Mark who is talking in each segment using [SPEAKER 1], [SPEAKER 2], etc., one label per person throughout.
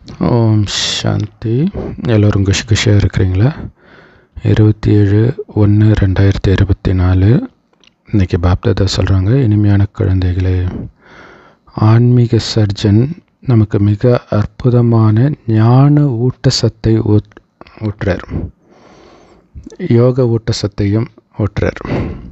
[SPEAKER 1] ஓம் சாந்தி எல்லோரும் குஷி குஷியாக இருக்கிறீங்களா இருபத்தி ஏழு ஒன்று ரெண்டாயிரத்தி இருபத்தி நாலு இன்றைக்கி பாப்தாதா சொல்கிறாங்க இனிமையான குழந்தைகளே ஆன்மீக சர்ஜன் நமக்கு மிக அற்புதமான ஞான ஊட்டச்சத்தை ஊட் ஊட்டுறார் யோக ஊட்டச்சத்தையும் ஊட்டுறார்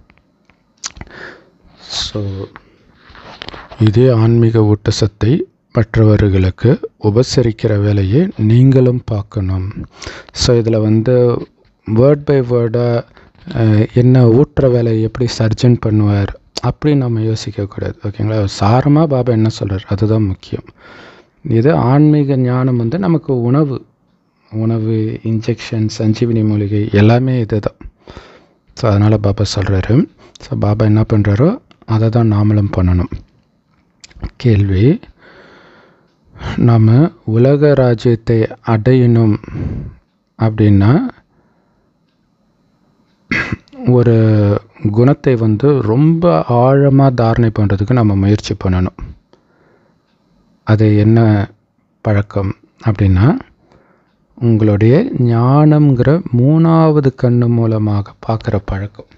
[SPEAKER 1] ஸோ இதே ஆன்மீக ஊட்டச்சத்தை மற்றவர்களுக்கு உபசரிக்கிற வேலையை நீங்களும் பார்க்கணும் ஸோ இதில் வந்து வேர்ட் பை வேர்டாக என்ன ஊட்டுற வேலையை எப்படி சர்ஜன் பண்ணுவார் அப்படி நம்ம யோசிக்கக்கூடாது ஓகேங்களா சாரமாக பாபா என்ன சொல்கிறார் அதுதான் முக்கியம் இது ஆன்மீக ஞானம் வந்து நமக்கு உணவு உணவு இன்ஜெக்ஷன் சஞ்சீவினி மூலிகை எல்லாமே இது தான் ஸோ அதனால் பாபா சொல்கிறாரு ஸோ பாபா என்ன பண்ணுறாரோ அதை தான் நாமளும் பண்ணணும் கேள்வி நாம் உலக ராஜ்யத்தை அடையணும் அப்படின்னா ஒரு குணத்தை வந்து ரொம்ப ஆழமாக தாரணை பண்ணுறதுக்கு நம்ம முயற்சி பண்ணணும் அது என்ன பழக்கம் அப்படின்னா உங்களுடைய ஞானம்ங்கிற மூணாவது கண்ணு மூலமாக பார்க்குற பழக்கம்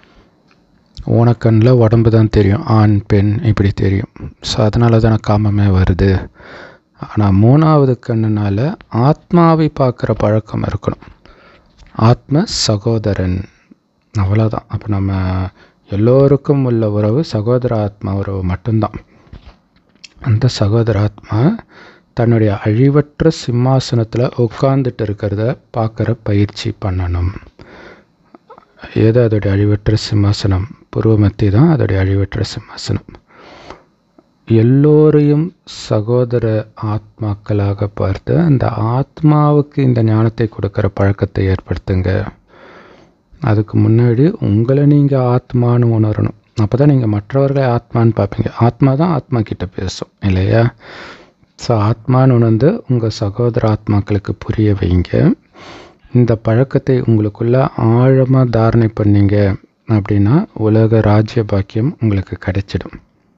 [SPEAKER 1] ஓனக்கண்ணில் உடம்பு தான் தெரியும் ஆண் பெண் இப்படி தெரியும் ஸோ அதனால தான் காமமே வருது ஆனால் மூணாவது கண்ணுனால் ஆத்மாவை பார்க்குற பழக்கம் இருக்கணும் ஆத்ம சகோதரன் அவ்வளோதான் அப்போ நம்ம எல்லோருக்கும் உள்ள உறவு சகோதர ஆத்மா உறவு மட்டும்தான் அந்த சகோதர ஆத்மா தன்னுடைய அழிவற்ற சிம்மாசனத்தில் உட்காந்துட்டு இருக்கிறத பார்க்குற பயிற்சி பண்ணணும் ஏதோ அதோடைய அழிவற்ற சிம்மாசனம் புருவமத்தி தான் அதோடைய அழிவற்ற சிம்மாசனம் எல்லோரையும் சகோதர ஆத்மாக்களாக பார்த்து அந்த ஆத்மாவுக்கு இந்த ஞானத்தை கொடுக்குற பழக்கத்தை ஏற்படுத்துங்க அதுக்கு முன்னாடி உங்களை நீங்கள் ஆத்மான்னு உணரணும் அப்போ தான் நீங்கள் மற்றவர்களை ஆத்மான்னு பார்ப்பீங்க ஆத்மா தான் ஆத்மா கிட்ட பேசும் இல்லையா ஸோ ஆத்மான்னு உணர்ந்து உங்கள் சகோதர ஆத்மாக்களுக்கு புரிய வைங்க இந்த பழக்கத்தை உங்களுக்குள்ள ஆழமாக தாரணை பண்ணீங்க அப்படின்னா உலக ராஜ்ய பாக்கியம் உங்களுக்கு கிடைச்சிடும்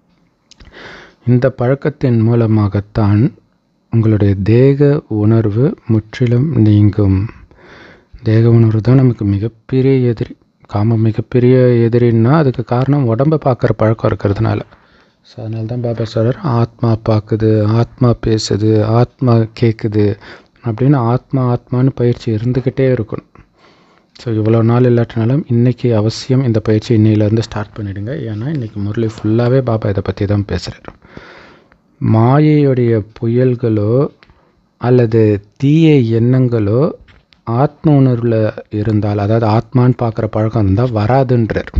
[SPEAKER 1] இந்த பழக்கத்தின் மூலமாகத்தான் உங்களுடைய தேக உணர்வு முற்றிலும் நீங்கும் தேக உணர்வு தான் நமக்கு மிகப்பெரிய எதிரி காமம் மிகப்பெரிய எதிரின்னா அதுக்கு காரணம் உடம்பை பார்க்குற பழக்கம் இருக்கிறதுனால ஸோ அதனால தான் பாபா சொல்கிறார் ஆத்மா பார்க்குது ஆத்மா பேசுது ஆத்மா கேட்குது அப்படின்னு ஆத்மா ஆத்மான்னு பயிற்சி இருந்துக்கிட்டே இருக்கணும் ஸோ இவ்வளோ நாள் இல்லாட்டினாலும் இன்றைக்கி அவசியம் இந்த பயிற்சி இன்னையிலேருந்து ஸ்டார்ட் பண்ணிவிடுங்க ஏன்னா இன்றைக்கி முரளி ஃபுல்லாகவே பாபா இதை பற்றி தான் பேசுகிறார் மாயையுடைய புயல்களோ அல்லது தீய எண்ணங்களோ ஆத்ம உணர்வில் இருந்தால் அதாவது ஆத்மான்னு பார்க்குற பழக்கம் இருந்தால் வராதுன்றார்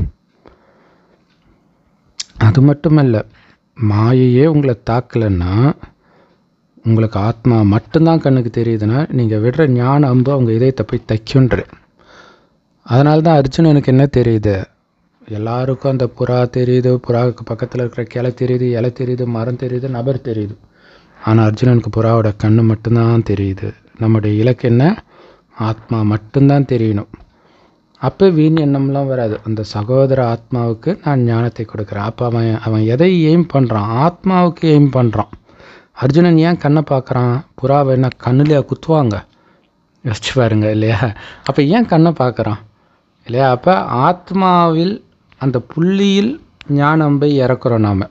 [SPEAKER 1] அது மட்டும் இல்லை மாயையே உங்களை தாக்கலைன்னா உங்களுக்கு ஆத்மா மட்டும்தான் கண்ணுக்கு தெரியுதுன்னா நீங்கள் விடுற ஞான அம்பு அவங்க இதயத்தை போய் தைக்குன்ற அதனால தான் அர்ஜுனனுக்கு என்ன தெரியுது எல்லாருக்கும் அந்த புறா தெரியுது புறாவுக்கு பக்கத்தில் இருக்கிற கிளை தெரியுது இலை தெரியுது மரம் தெரியுது நபர் தெரியுது ஆனால் அர்ஜுனனுக்கு புறாவோட கண்ணு மட்டும்தான் தெரியுது நம்முடைய இலக்கு என்ன ஆத்மா மட்டும்தான் தெரியணும் அப்போ வீண் எண்ணம்லாம் வராது அந்த சகோதர ஆத்மாவுக்கு நான் ஞானத்தை கொடுக்குறேன் அப்போ அவன் அவன் எதை எய்ம் பண்ணுறான் ஆத்மாவுக்கு எய்ம் பண்ணுறான் அர்ஜுனன் ஏன் கண்ணை பார்க்குறான் புறாவை என்ன கண்ணுலையா குத்துவாங்க யோசிச்சு பாருங்க இல்லையா அப்போ ஏன் கண்ணை பார்க்குறான் இல்லையா அப்போ ஆத்மாவில் அந்த புள்ளியில் ஞானம்பை இறக்குறோம் நாம்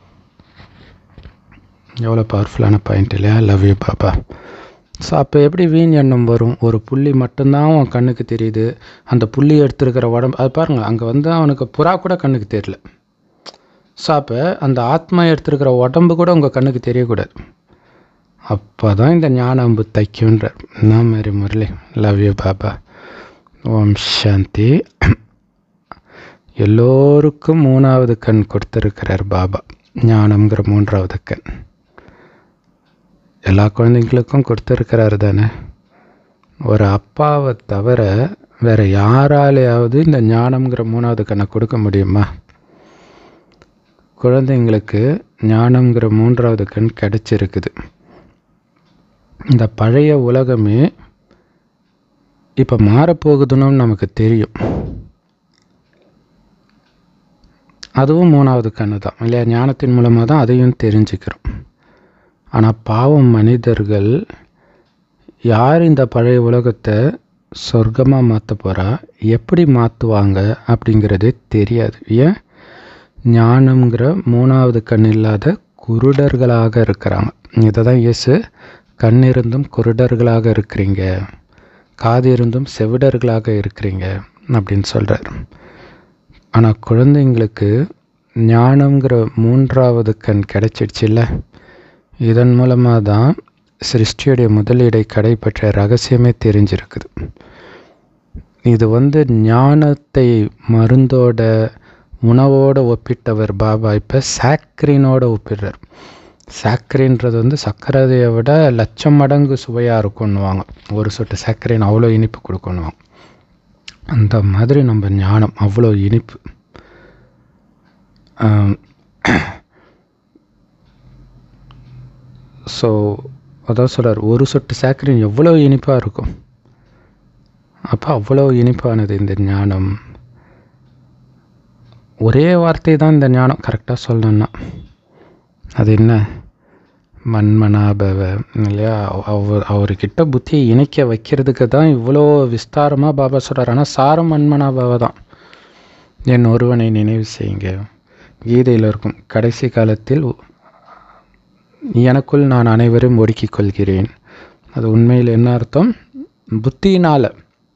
[SPEAKER 1] எவ்வளோ பவர்ஃபுல்லான பாயிண்ட் இல்லையா லவ் யூ பாப்பா ஸோ அப்போ எப்படி வீண் எண்ணம் வரும் ஒரு புள்ளி மட்டும்தான் அவன் கண்ணுக்கு தெரியுது அந்த புள்ளி எடுத்துருக்கிற உடம்பு அது பாருங்கள் அங்கே வந்து அவனுக்கு புறா கூட கண்ணுக்கு தெரியல ஸோ அப்போ அந்த ஆத்மா எடுத்துருக்கிற உடம்பு கூட உங்கள் கண்ணுக்கு தெரியக்கூடாது அப்போ தான் இந்த ஞான அம்பு தைக்குன்றார் என்ன மாதிரி முரளி லவ் யூ பாபா ஓம் சாந்தி எல்லோருக்கும் மூணாவது கண் கொடுத்துருக்கிறார் பாபா ஞானம்ங்கிற மூன்றாவது கண் எல்லா குழந்தைங்களுக்கும் கொடுத்துருக்கிறாரு தானே ஒரு அப்பாவை தவிர வேறு யாராலையாவது இந்த ஞானம்ங்கிற மூணாவது கண்ணை கொடுக்க முடியுமா குழந்தைங்களுக்கு ஞானம்ங்கிற மூன்றாவது கண் கிடச்சிருக்குது இந்த பழைய உலகமே இப்போ மாறப்போகுதுன்னு நமக்கு தெரியும் அதுவும் மூணாவது கண்ணு தான் இல்லையா ஞானத்தின் மூலமாக தான் அதையும் தெரிஞ்சுக்கிறோம் ஆனால் பாவம் மனிதர்கள் யார் இந்த பழைய உலகத்தை சொர்க்கமாக மாற்ற போகிறா எப்படி மாற்றுவாங்க அப்படிங்கிறதே தெரியாது ஏன் ஞானம்ங்கிற மூணாவது கண் இல்லாத குருடர்களாக இருக்கிறாங்க இதை தான் இயேசு கண் இருந்தும் குருடர்களாக இருக்கிறீங்க காது இருந்தும் செவிடர்களாக இருக்கிறீங்க அப்படின்னு சொல்கிறார் ஆனால் குழந்தைங்களுக்கு ஞானம்ங்கிற மூன்றாவது கண் கிடைச்சிடுச்சுல்ல இதன் மூலமாக தான் சிருஷ்டியுடைய முதலீடை கடைப்பற்ற ரகசியமே தெரிஞ்சிருக்குது இது வந்து ஞானத்தை மருந்தோட உணவோட ஒப்பிட்டவர் பாபா இப்போ சாக்ரினோட ஒப்பிடுறார் சாக்கரின்றது வந்து சர்க்கரையை விட லட்சம் மடங்கு சுவையாக இருக்கும்னுவாங்க ஒரு சொட்டு சர்க்கரைன்னு அவ்வளோ இனிப்பு கொடுக்கணுவாங்க அந்த மாதிரி நம்ம ஞானம் அவ்வளோ இனிப்பு ஸோ அதான் சொல்கிறார் ஒரு சொட்டு சாக்கரின் எவ்வளோ இனிப்பாக இருக்கும் அப்போ அவ்வளோ இனிப்பானது இந்த ஞானம் ஒரே வார்த்தை தான் இந்த ஞானம் கரெக்டாக சொல்லணும்னா அது என்ன மண்மனாபவ இல்லையா அவர் அவர்கிட்ட புத்தியை இணைக்க வைக்கிறதுக்கு தான் இவ்வளோ விஸ்தாரமாக பாபா சொல்கிறார் ஆனால் சாரம் மண்மனாபவ தான் என் ஒருவனை நினைவு செய்யுங்க கீதையில் இருக்கும் கடைசி காலத்தில் எனக்குள் நான் அனைவரும் ஒடுக்கிக் கொள்கிறேன் அது உண்மையில் என்ன அர்த்தம் புத்தியினால்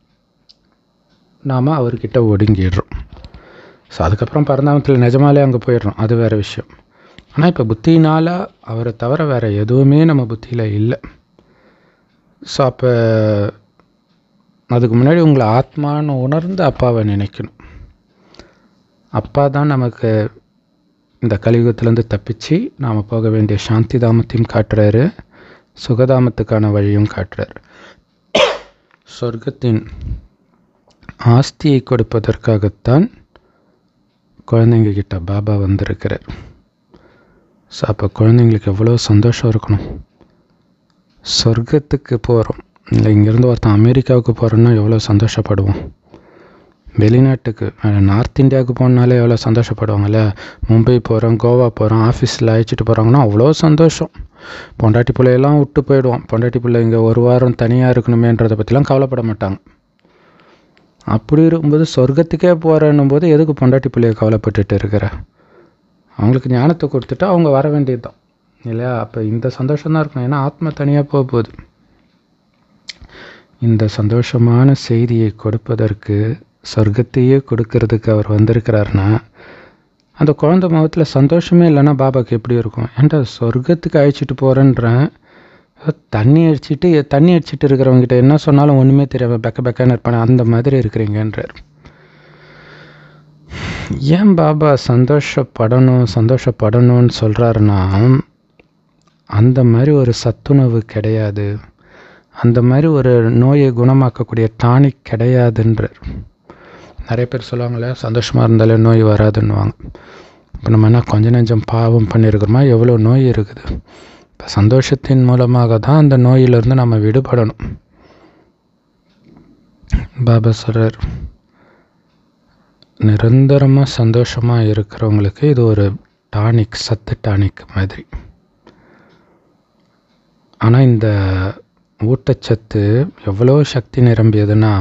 [SPEAKER 1] நாம் அவர்கிட்ட ஒடுங்கிடுறோம் ஸோ அதுக்கப்புறம் பரந்தாமத்தில் நிஜமாலே அங்கே போயிடுறோம் அது வேறு விஷயம் ஆனால் இப்போ புத்தியினால் அவரை தவிர வேறு எதுவுமே நம்ம புத்தியில் இல்லை ஸோ அப்போ அதுக்கு முன்னாடி உங்களை ஆத்மான்னு உணர்ந்து அப்பாவை நினைக்கணும் அப்பா தான் நமக்கு இந்த கலியுகத்திலேருந்து தப்பிச்சு நாம் போக வேண்டிய சாந்தி தாமத்தையும் காட்டுறாரு சுகதாமத்துக்கான வழியும் காட்டுறாரு சொர்க்கத்தின் ஆஸ்தியை கொடுப்பதற்காகத்தான் குழந்தைங்க கிட்ட பாபா வந்திருக்கிறார் ஸோ அப்போ குழந்தைங்களுக்கு எவ்வளோ சந்தோஷம் இருக்கணும் சொர்க்கத்துக்கு போகிறோம் இல்லை இங்கேருந்து ஒருத்தன் அமெரிக்காவுக்கு போகிறோன்னா எவ்வளோ சந்தோஷப்படுவோம் வெளிநாட்டுக்கு நார்த் இந்தியாவுக்கு போனாலே எவ்வளோ சந்தோஷப்படுவாங்கல்ல மும்பை போகிறோம் கோவா போகிறோம் ஆஃபீஸில் அழைச்சிட்டு போகிறாங்கன்னா அவ்வளோ சந்தோஷம் பொண்டாட்டி பிள்ளையெல்லாம் விட்டு போயிடுவோம் பொண்டாட்டி பிள்ளை இங்கே ஒரு வாரம் தனியாக இருக்கணுமேன்றதை பற்றிலாம் கவலைப்பட மாட்டாங்க அப்படி இருக்கும்போது சொர்க்கத்துக்கே போகிறன்னும் போது எதுக்கு பொண்டாட்டி பிள்ளைய கவலைப்பட்டுட்டு இருக்கிற அவங்களுக்கு ஞானத்தை கொடுத்துட்டு அவங்க வர வேண்டியது தான் இல்லையா அப்போ இந்த சந்தோஷம் தான் இருக்கணும் ஏன்னா ஆத்மா தனியாக போக போகுது இந்த சந்தோஷமான செய்தியை கொடுப்பதற்கு சொர்க்கத்தையே கொடுக்கறதுக்கு அவர் வந்திருக்கிறாருன்னா அந்த குழந்தை முகத்தில் சந்தோஷமே இல்லைன்னா பாபாவுக்கு எப்படி இருக்கும் ஏன்டா சொர்க்கத்துக்கு அழைச்சிட்டு போகிறேன்றேன் தண்ணி அடிச்சிட்டு தண்ணி அடிச்சிட்டு இருக்கிறவங்ககிட்ட என்ன சொன்னாலும் ஒன்றுமே தெரியாம பெக்க பெக்கான்னு இருப்பானே அந்த மாதிரி இருக்கிறீங்கன்றார் ஏன் பாபா சந்தோஷப்படணும் சந்தோஷப்படணும்னு சொல்கிறாருன்னா அந்த மாதிரி ஒரு சத்துணவு கிடையாது அந்த மாதிரி ஒரு நோயை குணமாக்கக்கூடிய டானிக் கிடையாதுன்றார் நிறைய பேர் சொல்லுவாங்களே சந்தோஷமாக இருந்தாலே நோய் வராதுன்னுவாங்க இப்போ நம்ம என்ன கொஞ்ச நெஞ்சம் பாவம் பண்ணியிருக்கிறோமா எவ்வளோ நோய் இருக்குது இப்போ சந்தோஷத்தின் மூலமாக தான் அந்த நோயிலிருந்து நம்ம விடுபடணும் பாபா சொல்கிறார் நிரந்தரமாக சந்தோஷமாக இருக்கிறவங்களுக்கு இது ஒரு டானிக் சத்து டானிக் மாதிரி ஆனால் இந்த ஊட்டச்சத்து எவ்வளோ சக்தி நிரம்பியதுன்னா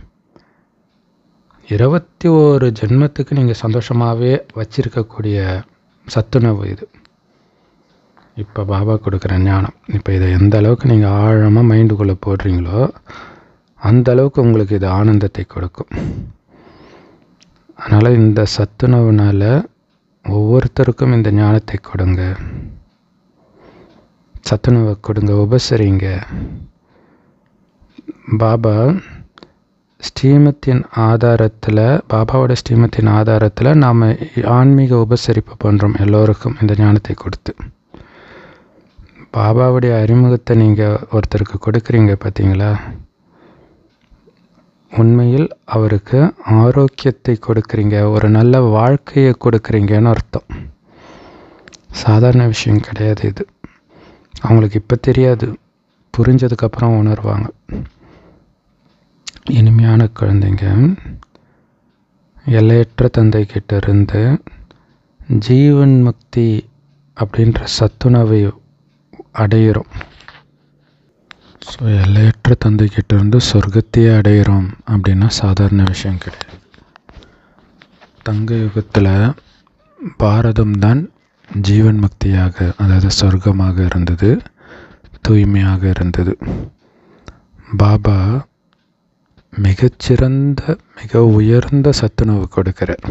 [SPEAKER 1] இருபத்தி ஓரு ஜென்மத்துக்கு நீங்கள் சந்தோஷமாகவே வச்சிருக்கக்கூடிய சத்துணவு இது இப்போ பாபா கொடுக்குற ஞானம் இப்போ இதை எந்த அளவுக்கு நீங்கள் ஆழமாக மைண்டுக்குள்ளே போடுறீங்களோ அந்த அளவுக்கு உங்களுக்கு இது ஆனந்தத்தை கொடுக்கும் அதனால் இந்த சத்துணவுனால் ஒவ்வொருத்தருக்கும் இந்த ஞானத்தை கொடுங்க சத்துணவை கொடுங்க உபசரிங்க பாபா ஸ்ரீமத்தின் ஆதாரத்தில் பாபாவோட ஸ்ரீமத்தின் ஆதாரத்தில் நாம் ஆன்மீக உபசரிப்பு பண்ணுறோம் எல்லோருக்கும் இந்த ஞானத்தை கொடுத்து பாபாவுடைய அறிமுகத்தை நீங்கள் ஒருத்தருக்கு கொடுக்குறீங்க பார்த்தீங்களா உண்மையில் அவருக்கு ஆரோக்கியத்தை கொடுக்குறீங்க ஒரு நல்ல வாழ்க்கையை கொடுக்குறீங்கன்னு அர்த்தம் சாதாரண விஷயம் கிடையாது இது அவங்களுக்கு இப்போ தெரியாது புரிஞ்சதுக்கப்புறம் உணர்வாங்க இனிமையான குழந்தைங்க எல்லையற்ற தந்தை கிட்ட இருந்து ஜீவன் முக்தி அப்படின்ற சத்துணவை அடையிறோம் ஸோ எல்லையற்ற தந்தைக்கிட்ட இருந்து சொர்க்கத்தையே அடையிறோம் அப்படின்னா சாதாரண விஷயம் கிடையாது தங்க யுகத்தில் பாரதம் தான் ஜீவன் முக்தியாக அதாவது சொர்க்கமாக இருந்தது தூய்மையாக இருந்தது பாபா மிகச்சிறந்த மிக உயர்ந்த சத்துணவு கொடுக்கிறார்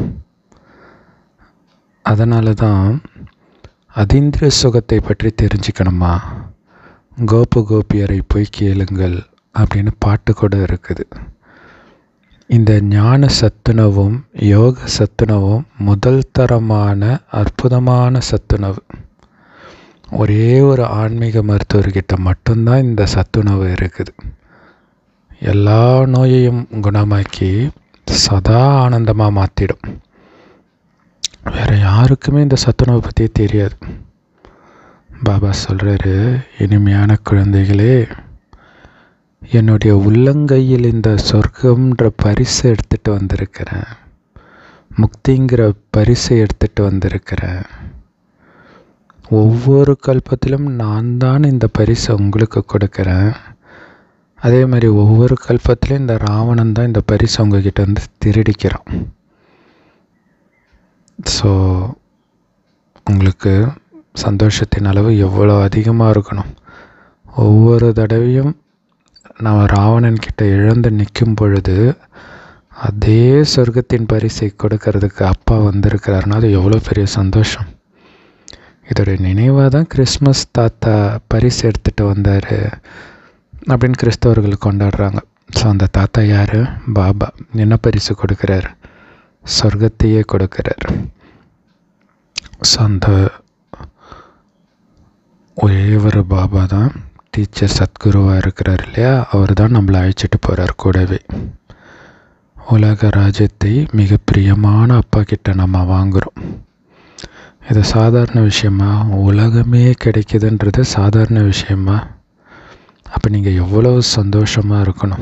[SPEAKER 1] அதனால தான் அதீந்திரிய சுகத்தை பற்றி தெரிஞ்சுக்கணுமா கோபு கோபியரை போய் கேளுங்கள் அப்படின்னு பாட்டு கூட இருக்குது இந்த ஞான சத்துணவும் யோக சத்துணவும் முதல் தரமான அற்புதமான சத்துணவு ஒரே ஒரு ஆன்மீக மருத்துவர்கிட்ட மட்டும்தான் இந்த சத்துணவு இருக்குது எல்லா நோயையும் குணமாக்கி சதா ஆனந்தமாக மாற்றிடும் வேறு யாருக்குமே இந்த சத்துணவை பற்றி தெரியாது பாபா சொல்கிறாரு இனிமையான குழந்தைகளே என்னுடைய உள்ளங்கையில் இந்த சொர்க்கம்ன்ற பரிசை எடுத்துகிட்டு வந்திருக்கிறேன் முக்திங்கிற பரிசை எடுத்துகிட்டு வந்திருக்கிறேன் ஒவ்வொரு கல்பத்திலும் நான் தான் இந்த பரிசை உங்களுக்கு கொடுக்குறேன் அதே மாதிரி ஒவ்வொரு கல்பத்திலையும் இந்த ராவணன் தான் இந்த பரிசை உங்ககிட்ட வந்து திருடிக்கிறான் ஸோ உங்களுக்கு சந்தோஷத்தின் அளவு எவ்வளோ அதிகமாக இருக்கணும் ஒவ்வொரு தடவையும் நான் ராவணன் கிட்ட இழந்து நிற்கும் பொழுது அதே சொர்க்கத்தின் பரிசை கொடுக்கறதுக்கு அப்பா வந்திருக்கிறாருன்னா அது எவ்வளோ பெரிய சந்தோஷம் இதோடைய நினைவாக தான் கிறிஸ்மஸ் தாத்தா பரிசு எடுத்துகிட்டு வந்தார் அப்படின்னு கிறிஸ்தவர்கள் கொண்டாடுறாங்க ஸோ அந்த தாத்தா யார் பாபா என்ன பரிசு கொடுக்குறார் சொர்க்கத்தையே கொடுக்குறார் ஸோ அந்த ஒரே ஒரு பாபா தான் டீச்சர் சத்குருவாக இருக்கிறார் இல்லையா அவர் தான் நம்மளை அழைச்சிட்டு போகிறார் கூடவே உலக ராஜ்யத்தை மிக பிரியமான அப்பா கிட்ட நம்ம வாங்குகிறோம் இது சாதாரண விஷயமா உலகமே கிடைக்குதுன்றது சாதாரண விஷயமா அப்போ நீங்கள் எவ்வளோ சந்தோஷமாக இருக்கணும்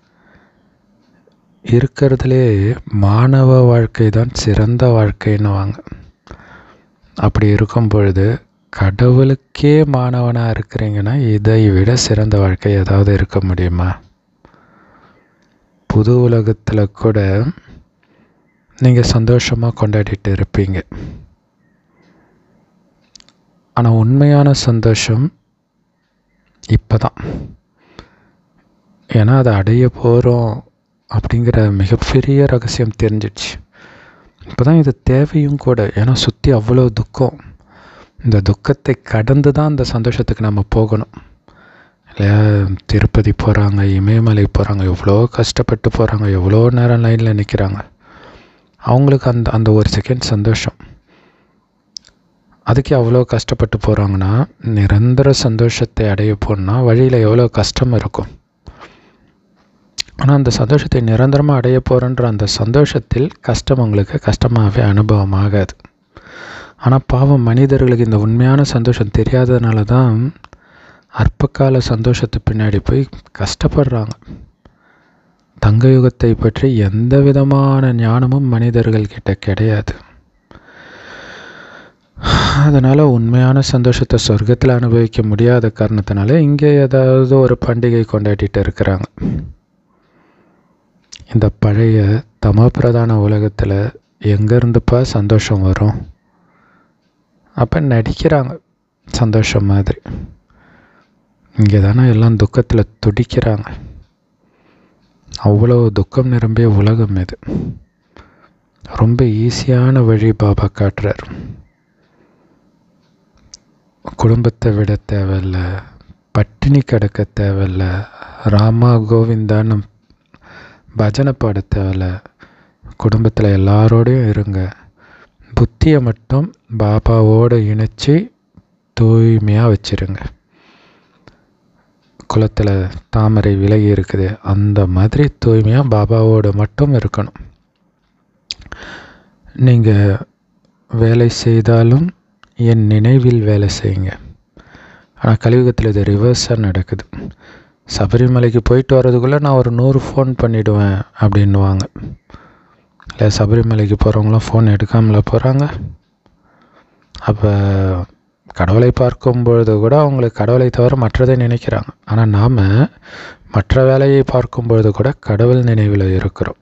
[SPEAKER 1] இருக்கிறதுலே மாணவ வாழ்க்கை தான் சிறந்த வாழ்க்கைன்னு வாங்க அப்படி இருக்கும் பொழுது கடவுளுக்கே மாணவனாக இருக்கிறீங்கன்னா இதை விட சிறந்த வாழ்க்கை ஏதாவது இருக்க முடியுமா புது உலகத்தில் கூட நீங்கள் சந்தோஷமாக கொண்டாடிட்டு இருப்பீங்க ஆனால் உண்மையான சந்தோஷம் இப்போ தான் ஏன்னா அதை அடைய போகிறோம் அப்படிங்கிற மிகப்பெரிய ரகசியம் தெரிஞ்சிடுச்சு இப்போ தான் இது தேவையும் கூட ஏன்னா சுற்றி அவ்வளோ துக்கம் இந்த துக்கத்தை கடந்து தான் அந்த சந்தோஷத்துக்கு நம்ம போகணும் இல்லையா திருப்பதி போகிறாங்க இமயமலை போகிறாங்க எவ்வளோ கஷ்டப்பட்டு போகிறாங்க எவ்வளோ நேரம் லைனில் நிற்கிறாங்க அவங்களுக்கு அந்த அந்த ஒரு செகண்ட் சந்தோஷம் அதுக்கு அவ்வளோ கஷ்டப்பட்டு போகிறாங்கன்னா நிரந்தர சந்தோஷத்தை அடைய போனால் வழியில் எவ்வளோ கஷ்டம் இருக்கும் ஆனால் அந்த சந்தோஷத்தை நிரந்தரமாக அடைய போகிறன்ற அந்த சந்தோஷத்தில் கஷ்டம் உங்களுக்கு கஷ்டமாகவே அனுபவம் ஆகாது ஆனால் பாவம் மனிதர்களுக்கு இந்த உண்மையான சந்தோஷம் தெரியாததுனால தான் அற்பகால சந்தோஷத்து பின்னாடி போய் கஷ்டப்படுறாங்க தங்க யுகத்தை பற்றி எந்த விதமான ஞானமும் மனிதர்கள்கிட்ட கிடையாது அதனால் உண்மையான சந்தோஷத்தை சொர்க்கத்தில் அனுபவிக்க முடியாத காரணத்தினால இங்கே ஏதாவது ஒரு பண்டிகை கொண்டாடிட்டு இருக்கிறாங்க இந்த பழைய தமப்பிரதான உலகத்தில் எங்கேருந்துப்பா சந்தோஷம் வரும் அப்போ நடிக்கிறாங்க சந்தோஷம் மாதிரி இங்கே தானே எல்லாம் துக்கத்தில் துடிக்கிறாங்க அவ்வளோ துக்கம் நிரம்பிய உலகம் இது ரொம்ப ஈஸியான வழி பாபா காட்டுறார் குடும்பத்தை விட தேவையில்ல பட்டினி கிடக்க தேவையில்ல ராமா கோவிந்தான்னு பஜனை பாட தேவையில்ல குடும்பத்தில் எல்லாரோடையும் இருங்க புத்தியை மட்டும் பாபாவோடு இணைச்சி தூய்மையாக வச்சுருங்க குளத்தில் தாமரை விலகி இருக்குது அந்த மாதிரி தூய்மையாக பாபாவோடு மட்டும் இருக்கணும் நீங்கள் வேலை செய்தாலும் என் நினைவில் வேலை செய்யுங்க ஆனால் கலியுகத்தில் இது ரிவர்ஸாக நடக்குது சபரிமலைக்கு போயிட்டு வர்றதுக்குள்ளே நான் ஒரு நூறு ஃபோன் பண்ணிவிடுவேன் அப்படின்வாங்க இல்லை சபரிமலைக்கு போகிறவங்களாம் ஃபோன் எடுக்காமல போகிறாங்க அப்போ கடவுளை பார்க்கும் பொழுது கூட அவங்களுக்கு கடவுளை தவிர மற்றதை நினைக்கிறாங்க ஆனால் நாம் மற்ற வேலையை பார்க்கும் பொழுது கூட கடவுள் நினைவில் இருக்கிறோம்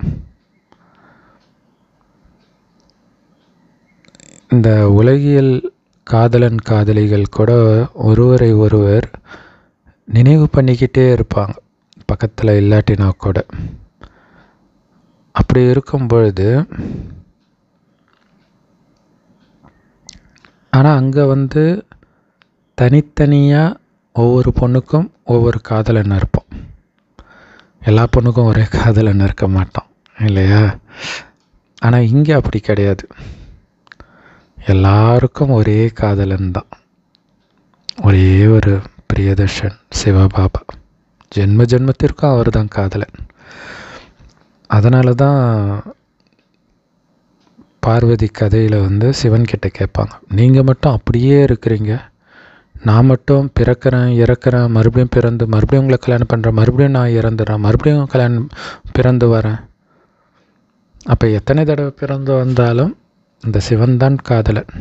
[SPEAKER 1] இந்த உலகியல் காதலன் காதலிகள் கூட ஒருவரை ஒருவர் நினைவு பண்ணிக்கிட்டே இருப்பாங்க பக்கத்தில் இல்லாட்டினா கூட அப்படி இருக்கும் பொழுது ஆனால் அங்கே வந்து தனித்தனியாக ஒவ்வொரு பொண்ணுக்கும் ஒவ்வொரு காதலன் இருப்போம் எல்லா பொண்ணுக்கும் ஒரே காதலன் இருக்க மாட்டோம் இல்லையா ஆனால் இங்கே அப்படி கிடையாது எல்லாருக்கும் ஒரே காதலன் தான் ஒரே ஒரு பிரியதர்ஷன் சிவபாபா ஜென்ம ஜென்மத்திற்கும் அவர் தான் காதலன் அதனால தான் பார்வதி கதையில் வந்து சிவன் கிட்ட கேட்பாங்க நீங்கள் மட்டும் அப்படியே இருக்கிறீங்க நான் மட்டும் பிறக்கிறேன் இறக்குறேன் மறுபடியும் பிறந்து மறுபடியும் உங்களை கல்யாணம் பண்ணுறேன் மறுபடியும் நான் இறந்துடுறேன் மறுபடியும் கல்யாணம் பிறந்து வரேன் அப்போ எத்தனை தடவை பிறந்து வந்தாலும் இந்த சிவன் தான் காதலன்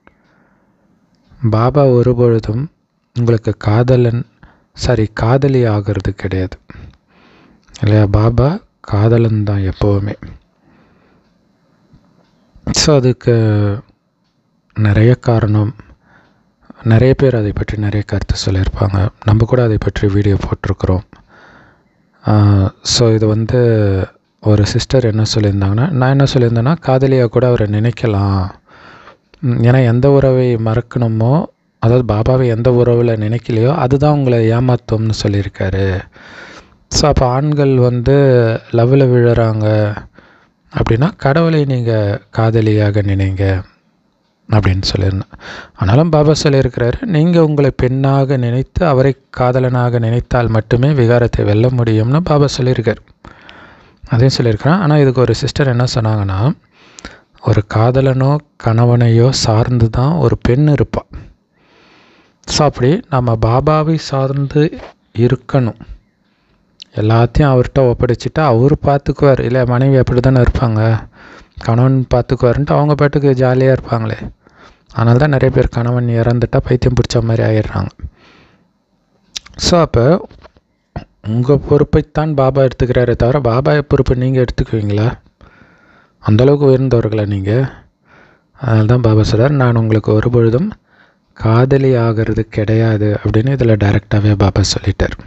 [SPEAKER 1] பாபா ஒருபொழுதும் உங்களுக்கு காதலன் சாரி காதலி ஆகிறது கிடையாது இல்லையா பாபா காதலன் தான் எப்போவுமே ஸோ அதுக்கு நிறைய காரணம் நிறைய பேர் அதை பற்றி நிறைய கருத்து சொல்லியிருப்பாங்க நம்ம கூட அதை பற்றி வீடியோ போட்டிருக்கிறோம் ஸோ இது வந்து ஒரு சிஸ்டர் என்ன சொல்லியிருந்தாங்கன்னா நான் என்ன சொல்லியிருந்தேன்னா காதலியாக கூட அவரை நினைக்கலாம் ம், ஏன்னா எந்த உறவை மறக்கணுமோ அதாவது பாபாவை எந்த உறவில் நினைக்கலையோ அதுதான் உங்களை ஏமாத்தும்னு சொல்லியிருக்காரு ஸோ அப்போ ஆண்கள் வந்து லவ்வில் விழுறாங்க அப்படின்னா கடவுளை நீங்கள் காதலியாக நினைங்க அப்படின்னு சொல்லியிருந்தேன் ஆனாலும் பாபா சொல்லியிருக்கிறாரு நீங்கள் உங்களை பெண்ணாக நினைத்து அவரை காதலனாக நினைத்தால் மட்டுமே விகாரத்தை வெல்ல முடியும்னு பாபா சொல்லியிருக்கார் அதையும் சொல்லியிருக்கிறேன் ஆனால் இதுக்கு ஒரு சிஸ்டர் என்ன சொன்னாங்கன்னா ஒரு காதலனோ கணவனையோ சார்ந்து தான் ஒரு பெண் இருப்பாள் ஸோ அப்படி நம்ம பாபாவை சார்ந்து இருக்கணும் எல்லாத்தையும் அவர்கிட்ட ஒப்படைச்சிட்டா அவர் பார்த்துக்குவார் இல்லை மனைவி அப்படி தானே இருப்பாங்க கணவன் பார்த்துக்குவாருன்ட்டு அவங்க பாட்டுக்கு ஜாலியாக இருப்பாங்களே அதனால தான் நிறைய பேர் கணவன் இறந்துட்டா பைத்தியம் பிடிச்ச மாதிரி ஆயிடுறாங்க ஸோ அப்போ உங்கள் பொறுப்பைத்தான் பாபா எடுத்துக்கிறாரே தவிர பாபா பொறுப்பை நீங்கள் எடுத்துக்குவீங்களா அந்தளவுக்கு உயர்ந்தவர்களா நீங்கள் அதனால தான் பாபா சொல்றார் நான் உங்களுக்கு ஒரு பொழுதும் காதலி ஆகிறது கிடையாது அப்படின்னு இதில் டைரெக்டாகவே பாபா சொல்லிட்டார்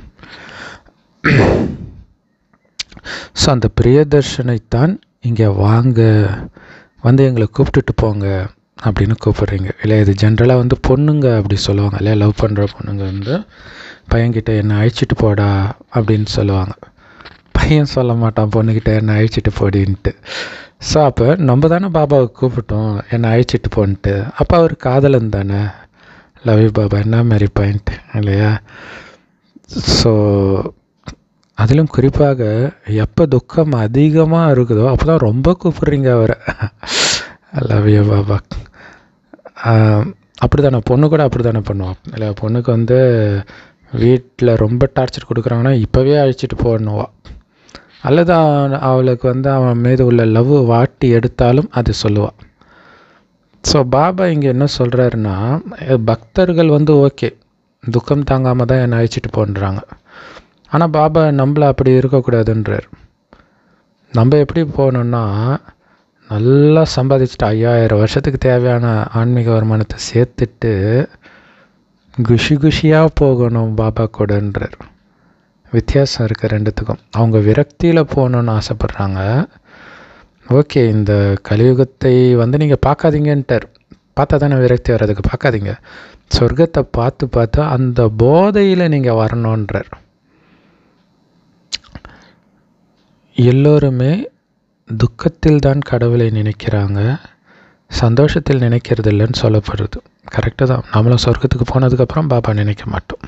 [SPEAKER 1] ஸோ அந்த பிரியதர்ஷனைத்தான் இங்கே வாங்க வந்து எங்களை கூப்பிட்டுட்டு போங்க அப்படின்னு கூப்பிடுறீங்க இல்லை இது ஜென்ரலாக வந்து பொண்ணுங்க அப்படி சொல்லுவாங்க இல்லையா லவ் பண்ணுற பொண்ணுங்க வந்து பையன்கிட்ட என்னை அழைச்சிட்டு போடா அப்படின்னு சொல்லுவாங்க பையன் சொல்ல மாட்டான் பொண்ணுக்கிட்ட என்னை அழைச்சிட்டு போடின்ட்டு ஸோ அப்போ நம்ம தானே பாபாவை கூப்பிட்டோம் என்னை அழைச்சிட்டு போன்ட்டு அப்போ அவர் காதலன் தானே லவ் யூ பாபா என்ன மாதிரி பாயிண்ட் இல்லையா ஸோ அதிலும் குறிப்பாக எப்போ துக்கம் அதிகமாக இருக்குதோ அப்போ தான் ரொம்ப கூப்பிடுறீங்க அவரை லவ் யூ பாபா அப்படி தானே பொண்ணு கூட அப்படி தானே பண்ணுவான் இல்லை பொண்ணுக்கு வந்து வீட்டில் ரொம்ப டார்ச்சர் கொடுக்குறாங்கன்னா இப்போவே அழைச்சிட்டு போடணுவா அல்லது அவன் அவளுக்கு வந்து அவன் மீது உள்ள லவ் வாட்டி எடுத்தாலும் அது சொல்லுவாள் ஸோ பாபா இங்கே என்ன சொல்கிறாருன்னா பக்தர்கள் வந்து ஓகே துக்கம் தாங்காமல் தான் என்னை அழைச்சிட்டு போன்றாங்க ஆனால் பாபா நம்மள அப்படி இருக்கக்கூடாதுன்றார் நம்ம எப்படி போகணுன்னா நல்லா சம்பாதிச்சுட்டு ஐயாயிரம் வருஷத்துக்கு தேவையான ஆன்மீக வருமானத்தை சேர்த்துட்டு குஷி குஷியாக போகணும் பாபா கூடன்றார் வித்தியாசம் இருக்குது ரெண்டுத்துக்கும் அவங்க விரக்தியில் போகணுன்னு ஆசைப்பட்றாங்க ஓகே இந்த கலியுகத்தை வந்து நீங்கள் பார்க்காதீங்கன்ட்டார் பார்த்தா தானே விரக்தி வர்றதுக்கு பார்க்காதீங்க சொர்க்கத்தை பார்த்து பார்த்து அந்த போதையில் நீங்கள் வரணுன்றார் எல்லோருமே துக்கத்தில் தான் கடவுளை நினைக்கிறாங்க சந்தோஷத்தில் நினைக்கிறது இல்லைன்னு சொல்லப்படுறது கரெக்டு தான் நம்மளும் சொர்க்கத்துக்கு போனதுக்கப்புறம் பாபா நினைக்க மாட்டோம்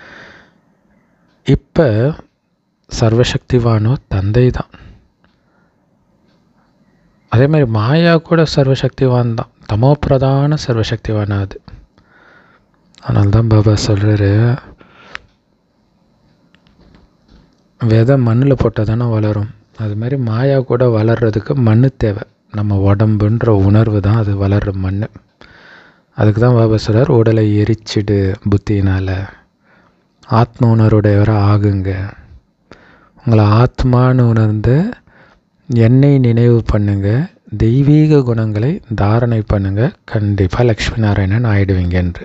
[SPEAKER 1] இப்போ சர்வசக்திவானோ தந்தை தான் அதே மாதிரி மாயா கூட சர்வசக்திவான் தான் தமோ பிரதான சர்வசக்திவான அது அதனால தான் பாபா சொல்கிறாரு விதை மண்ணில் போட்டால் தானே வளரும் அது மாதிரி மாயா கூட வளர்கிறதுக்கு மண் தேவை நம்ம உடம்புன்ற உணர்வு தான் அது வளர்கிற மண் அதுக்கு தான் பாபா சொல்கிறார் உடலை எரிச்சிடு புத்தியினால் ஆத்ம உணர்வுடையவராக ஆகுங்க உங்களை ஆத்மான்னு உணர்ந்து என்னை நினைவு பண்ணுங்க தெய்வீக குணங்களை தாரணை பண்ணுங்க கண்டிப்பாக லக்ஷ்மி நாராயணன் ஆயிடுவீங்க என்று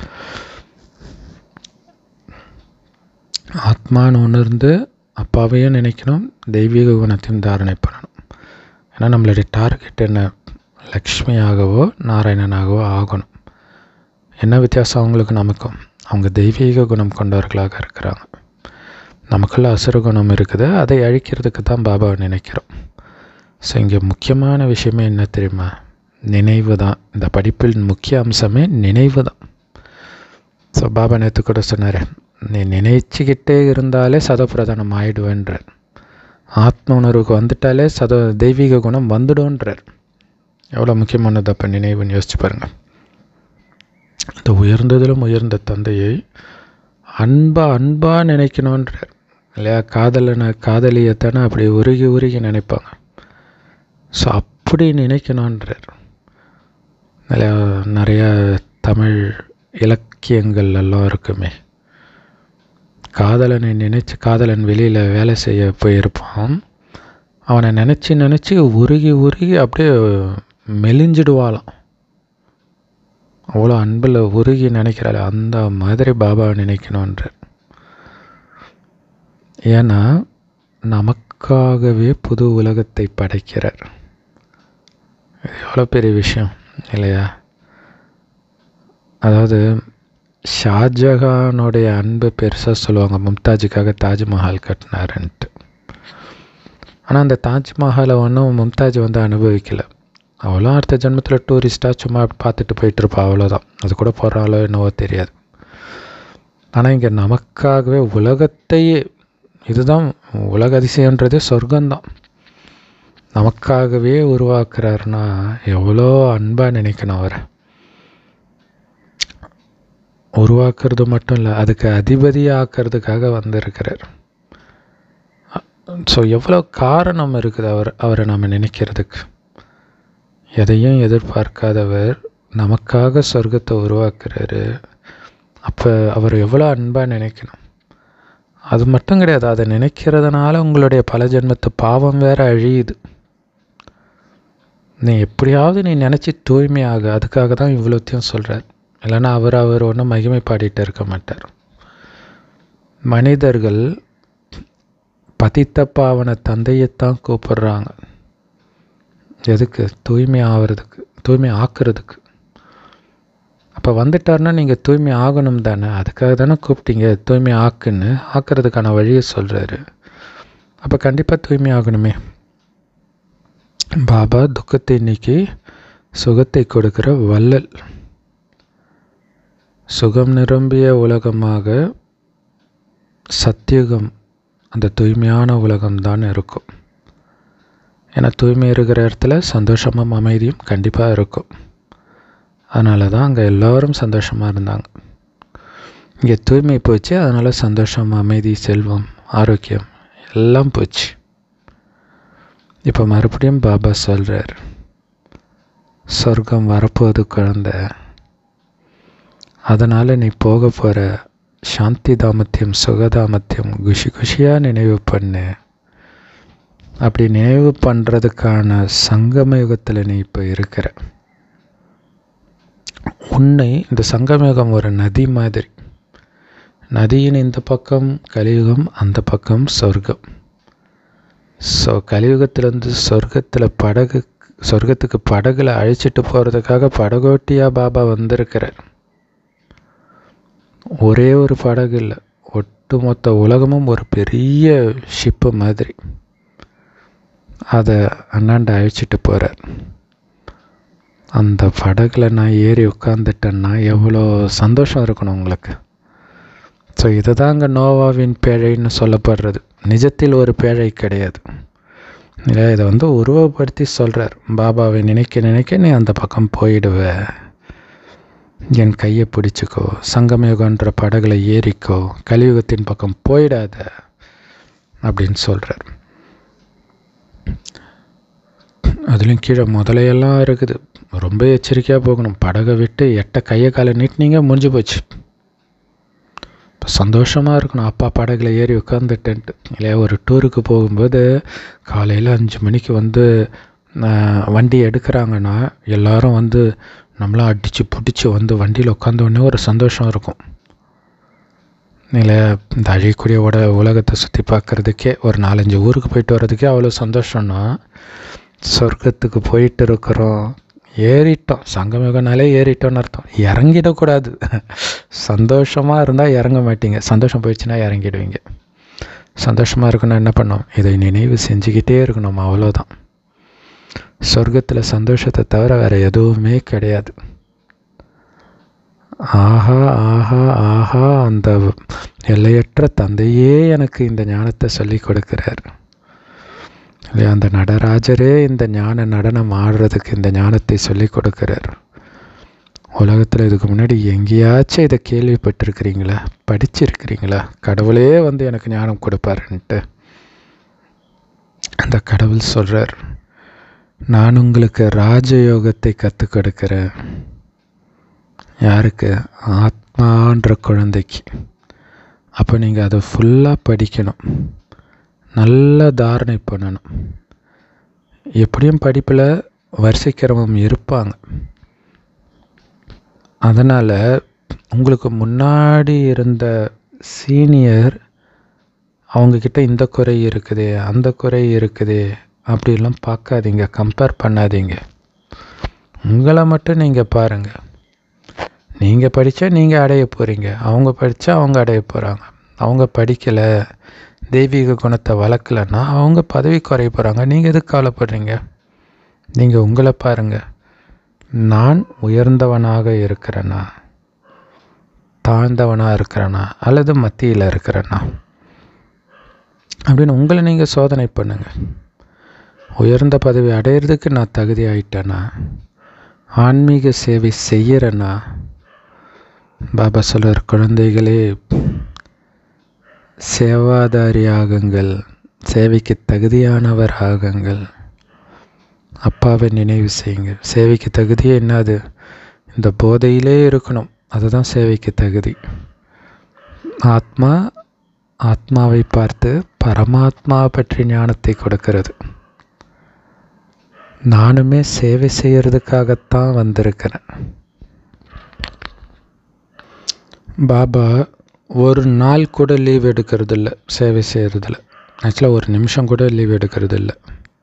[SPEAKER 1] ஆத்மான்னு உணர்ந்து அப்பாவையும் நினைக்கணும் தெய்வீக குணத்தையும் தாரணை பண்ணணும் ஏன்னா நம்மளுடைய டார்கெட் என்ன லக்ஷ்மியாகவோ நாராயணனாகவோ ஆகணும் என்ன வித்தியாசம் அவங்களுக்கு நமக்கும் அவங்க தெய்வீக குணம் கொண்டவர்களாக இருக்கிறாங்க நமக்குள்ள அசுர குணம் இருக்குது அதை அழிக்கிறதுக்கு தான் பாபாவை நினைக்கிறோம் ஸோ இங்கே முக்கியமான விஷயமே என்ன தெரியுமா நினைவு தான் இந்த படிப்பில் முக்கிய அம்சமே நினைவு தான் ஸோ பாபா நேற்று கூட சொன்னார் நீ நினைச்சிக்கிட்டே இருந்தாலே சதப்பிரதானம் ஆயிடுவேன்றார் ஆத்ம உணர்வுக்கு வந்துட்டாலே சத தெய்வீக குணம் வந்துடும்ன்றார் எவ்வளோ முக்கியமானது அப்போ நினைவுன்னு யோசிச்சு பாருங்கள் இந்த உயர்ந்ததிலும் உயர்ந்த தந்தையை அன்பா அன்பாக நினைக்கணுன்றார் இல்லையா காதலனை காதலியத்தானே அப்படி உருகி உருகி நினைப்பாங்க ஸோ அப்படி நினைக்கணுன்றார் இல்லையா நிறையா தமிழ் இலக்கியங்கள் எல்லாம் இருக்குமே காதலனை நினச்சி காதலன் வெளியில் வேலை செய்ய போயிருப்பான் அவனை நினச்சி நினச்சி உருகி உருகி அப்படியே மெலிஞ்சிடுவாளாம் அவ்வளோ அன்பில் உருகி நினைக்கிறாள் அந்த மாதிரி பாபாவை நினைக்கணுன்றார் ஏன்னா நமக்காகவே புது உலகத்தை படைக்கிறார் இது எவ்வளோ பெரிய விஷயம் இல்லையா அதாவது ஷாஜஹானுடைய அன்பு பெருசாக சொல்லுவாங்க மும்தாஜுக்காக தாஜ்மஹால் கட்டினாருன்ட்டு ஆனால் அந்த தாஜ்மஹாலை ஒன்றும் மும்தாஜ் வந்து அனுபவிக்கலை அவளும் அடுத்த ஜென்மத்தில் டூரிஸ்ட்டாக சும்மா பார்த்துட்டு போயிட்டுருப்பா அவ்வளோதான் அது கூட போகிறாளோ என்னவோ தெரியாது ஆனால் இங்கே நமக்காகவே உலகத்தையே இதுதான் உலக அதிசயன்றதே சொர்க்கம்தான் நமக்காகவே உருவாக்குறாருன்னா எவ்வளோ அன்பாக நினைக்கணும் அவரை உருவாக்குறது மட்டும் இல்லை அதுக்கு அதிபதி ஆக்கிறதுக்காக வந்திருக்கிறார் ஸோ எவ்வளோ காரணம் இருக்குது அவர் அவரை நம்ம நினைக்கிறதுக்கு எதையும் எதிர்பார்க்காதவர் நமக்காக சொர்க்கத்தை உருவாக்குறாரு அப்போ அவர் எவ்வளோ அன்பாக நினைக்கணும் அது மட்டும் கிடையாது அதை நினைக்கிறதுனால உங்களுடைய பல ஜென்மத்து பாவம் வேற அழியுது நீ எப்படியாவது நீ நினச்சி தூய்மையாக அதுக்காக தான் இவ்வளோத்தையும் சொல்கிறார் இல்லைன்னா அவர் அவர் ஒன்றும் மகிமை பாடிட்டு இருக்க மாட்டார் மனிதர்கள் பதித்த பாவன தந்தையைத்தான் கூப்பிடுறாங்க எதுக்கு தூய்மை ஆகிறதுக்கு தூய்மை ஆக்குறதுக்கு அப்போ வந்துட்டார்னா நீங்கள் தூய்மை ஆகணும் தானே அதுக்காக தானே கூப்பிட்டீங்க தூய்மை ஆக்குன்னு ஆக்கிறதுக்கான வழியை சொல்கிறாரு அப்போ கண்டிப்பாக தூய்மை ஆகணுமே பாபா துக்கத்தை நீக்கி சுகத்தை கொடுக்கிற வள்ளல் சுகம் நிரம்பிய உலகமாக சத்தியுகம் அந்த தூய்மையான உலகம்தான் இருக்கும் ஏன்னா தூய்மை இருக்கிற இடத்துல சந்தோஷமும் அமைதியும் கண்டிப்பாக இருக்கும் அதனால தான் அங்கே எல்லோரும் சந்தோஷமாக இருந்தாங்க இங்கே தூய்மை போச்சு அதனால் சந்தோஷம் அமைதி செல்வம் ஆரோக்கியம் எல்லாம் போச்சு இப்போ மறுபடியும் பாபா சொல்கிறார் சொர்க்கம் வரப்போகுது குழந்த அதனால் நீ போக போகிற சாந்தி தாமத்தியம் சுகதாமத்தியம் குஷி குஷியாக நினைவு பண்ணு அப்படி நினைவு பண்ணுறதுக்கான சங்கம யுகத்தில் நீ இப்போ இருக்கிற உன்னை இந்த சங்கமயுகம் ஒரு நதி மாதிரி நதியின் இந்த பக்கம் கலியுகம் அந்த பக்கம் சொர்க்கம் ஸோ கலியுகத்திலேருந்து சொர்க்கத்தில் படகு சொர்க்கத்துக்கு படகுல அழைச்சிட்டு போகிறதுக்காக படகோட்டியாக பாபா வந்திருக்கிறார் ஒரே ஒரு படகு இல்லை ஒட்டுமொத்த உலகமும் ஒரு பெரிய ஷிப்பு மாதிரி அதை அண்ணாண்ட அழைச்சிட்டு போகிறார் அந்த படகுல நான் ஏறி உட்காந்துட்டேன்னா எவ்வளோ சந்தோஷம் இருக்கணும் உங்களுக்கு ஸோ இதை தாங்க நோவாவின் பேழைன்னு சொல்லப்படுறது நிஜத்தில் ஒரு பேழை கிடையாது இல்லை இதை வந்து உருவப்படுத்தி சொல்கிறார் பாபாவை நினைக்க நினைக்க நீ அந்த பக்கம் போயிடுவ என் கையை பிடிச்சிக்கோ சங்கமயுகன்ற படகுல ஏறிக்கோ கலியுகத்தின் பக்கம் போயிடாத அப்படின்னு சொல்கிறார் அதுலேயும் கீழே முதலையெல்லாம் இருக்குது ரொம்ப எச்சரிக்கையாக போகணும் படகை விட்டு எட்ட கையை காலை நீட்டினீங்க முடிஞ்சு போச்சு இப்போ சந்தோஷமாக இருக்கணும் அப்பா படகுல ஏறி உட்காந்துட்டேன்ட்டு இல்லையா ஒரு டூருக்கு போகும்போது காலையில் அஞ்சு மணிக்கு வந்து ஆஹ், வண்டி எடுக்கிறாங்கன்னா எல்லாரும் வந்து நம்மளாம் அடித்து பிடிச்சி வந்து வண்டியில் உட்காந்த உடனே ஒரு சந்தோஷம் இருக்கும் இல்லையா இந்த அழியக்கூடிய உட உலகத்தை சுற்றி பார்க்குறதுக்கே ஒரு நாலஞ்சு ஊருக்கு போயிட்டு வர்றதுக்கே அவ்வளோ சந்தோஷம்னா சொர்க்கத்துக்கு போயிட்டு இருக்கிறோம் ஏறிட்டோம் சங்கமிகனாலே ஏறிட்டோம்னு அர்த்தம் இறங்கிடக்கூடாது சந்தோஷமாக இருந்தால் இறங்க மாட்டீங்க சந்தோஷம் போயிடுச்சுன்னா இறங்கிடுவீங்க சந்தோஷமாக இருக்கணும் என்ன பண்ணோம் இதை நினைவு செஞ்சுக்கிட்டே இருக்கணும் அவ்வளோதான் சொர்க்கத்தில் சந்தோஷத்தை தவிர வேறு எதுவுமே கிடையாது ஆஹா ஆஹா ஆஹா அந்த எல்லையற்ற தந்தையே எனக்கு இந்த ஞானத்தை சொல்லி கொடுக்கிறார் இல்லையா அந்த நடராஜரே இந்த ஞான நடனம் ஆடுறதுக்கு இந்த ஞானத்தை சொல்லி கொடுக்கிறார் உலகத்தில் இதுக்கு முன்னாடி எங்கேயாச்சும் இதை கேள்விப்பட்டிருக்கிறீங்களா படிச்சிருக்கிறீங்களா கடவுளே வந்து எனக்கு ஞானம் கொடுப்பாருன்ட்டு அந்த கடவுள் சொல்கிறார் நான் உங்களுக்கு ராஜயோகத்தை கற்றுக் கொடுக்கிறேன் யாருக்கு ஆத்மான்ற குழந்தைக்கு அப்போ நீங்கள் அதை ஃபுல்லாக படிக்கணும் நல்ல தாரணை பண்ணணும் எப்படியும் படிப்பில் வரிசைக்கிரமம் இருப்பாங்க அதனால் உங்களுக்கு முன்னாடி இருந்த சீனியர் அவங்கக்கிட்ட இந்த குறை இருக்குதே அந்த குறை இருக்குதே அப்படிலாம் பார்க்காதீங்க கம்பேர் பண்ணாதீங்க உங்களை மட்டும் நீங்கள் பாருங்கள் நீங்கள் படித்தா நீங்கள் அடைய போகிறீங்க அவங்க படித்தா அவங்க அடைய போகிறாங்க அவங்க படிக்கலை தெய்வீக குணத்தை வளர்க்கலன்னா அவங்க பதவி குறைய போகிறாங்க நீங்கள் எதுக்கு கவலைப்படுறீங்க நீங்கள் உங்களை பாருங்கள் நான் உயர்ந்தவனாக இருக்கிறேனா தாழ்ந்தவனாக இருக்கிறேனா அல்லது மத்தியில் இருக்கிறேனா அப்படின்னு உங்களை நீங்கள் சோதனை பண்ணுங்கள் உயர்ந்த பதவி அடையிறதுக்கு நான் தகுதி ஆயிட்டேனா ஆன்மீக சேவை செய்கிறேன்னா பாபா சொல்றார் குழந்தைகளே சேவாதாரி ஆகுங்கள் சேவைக்கு தகுதியானவர் ஆகுங்கள் அப்பாவை நினைவு செய்யுங்க சேவைக்கு தகுதியே என்னது இந்த போதையிலே இருக்கணும் அதுதான் சேவைக்கு தகுதி ஆத்மா ஆத்மாவை பார்த்து பரமாத்மா பற்றி ஞானத்தை கொடுக்கிறது நானுமே சேவை செய்யறதுக்காகத்தான் வந்திருக்கிறேன் பாபா ஒரு நாள் கூட லீவ் எடுக்கிறது இல்லை சேவை செய்கிறதில்ல ஆக்சுவலாக ஒரு நிமிஷம் கூட லீவ் எடுக்கிறது இல்லை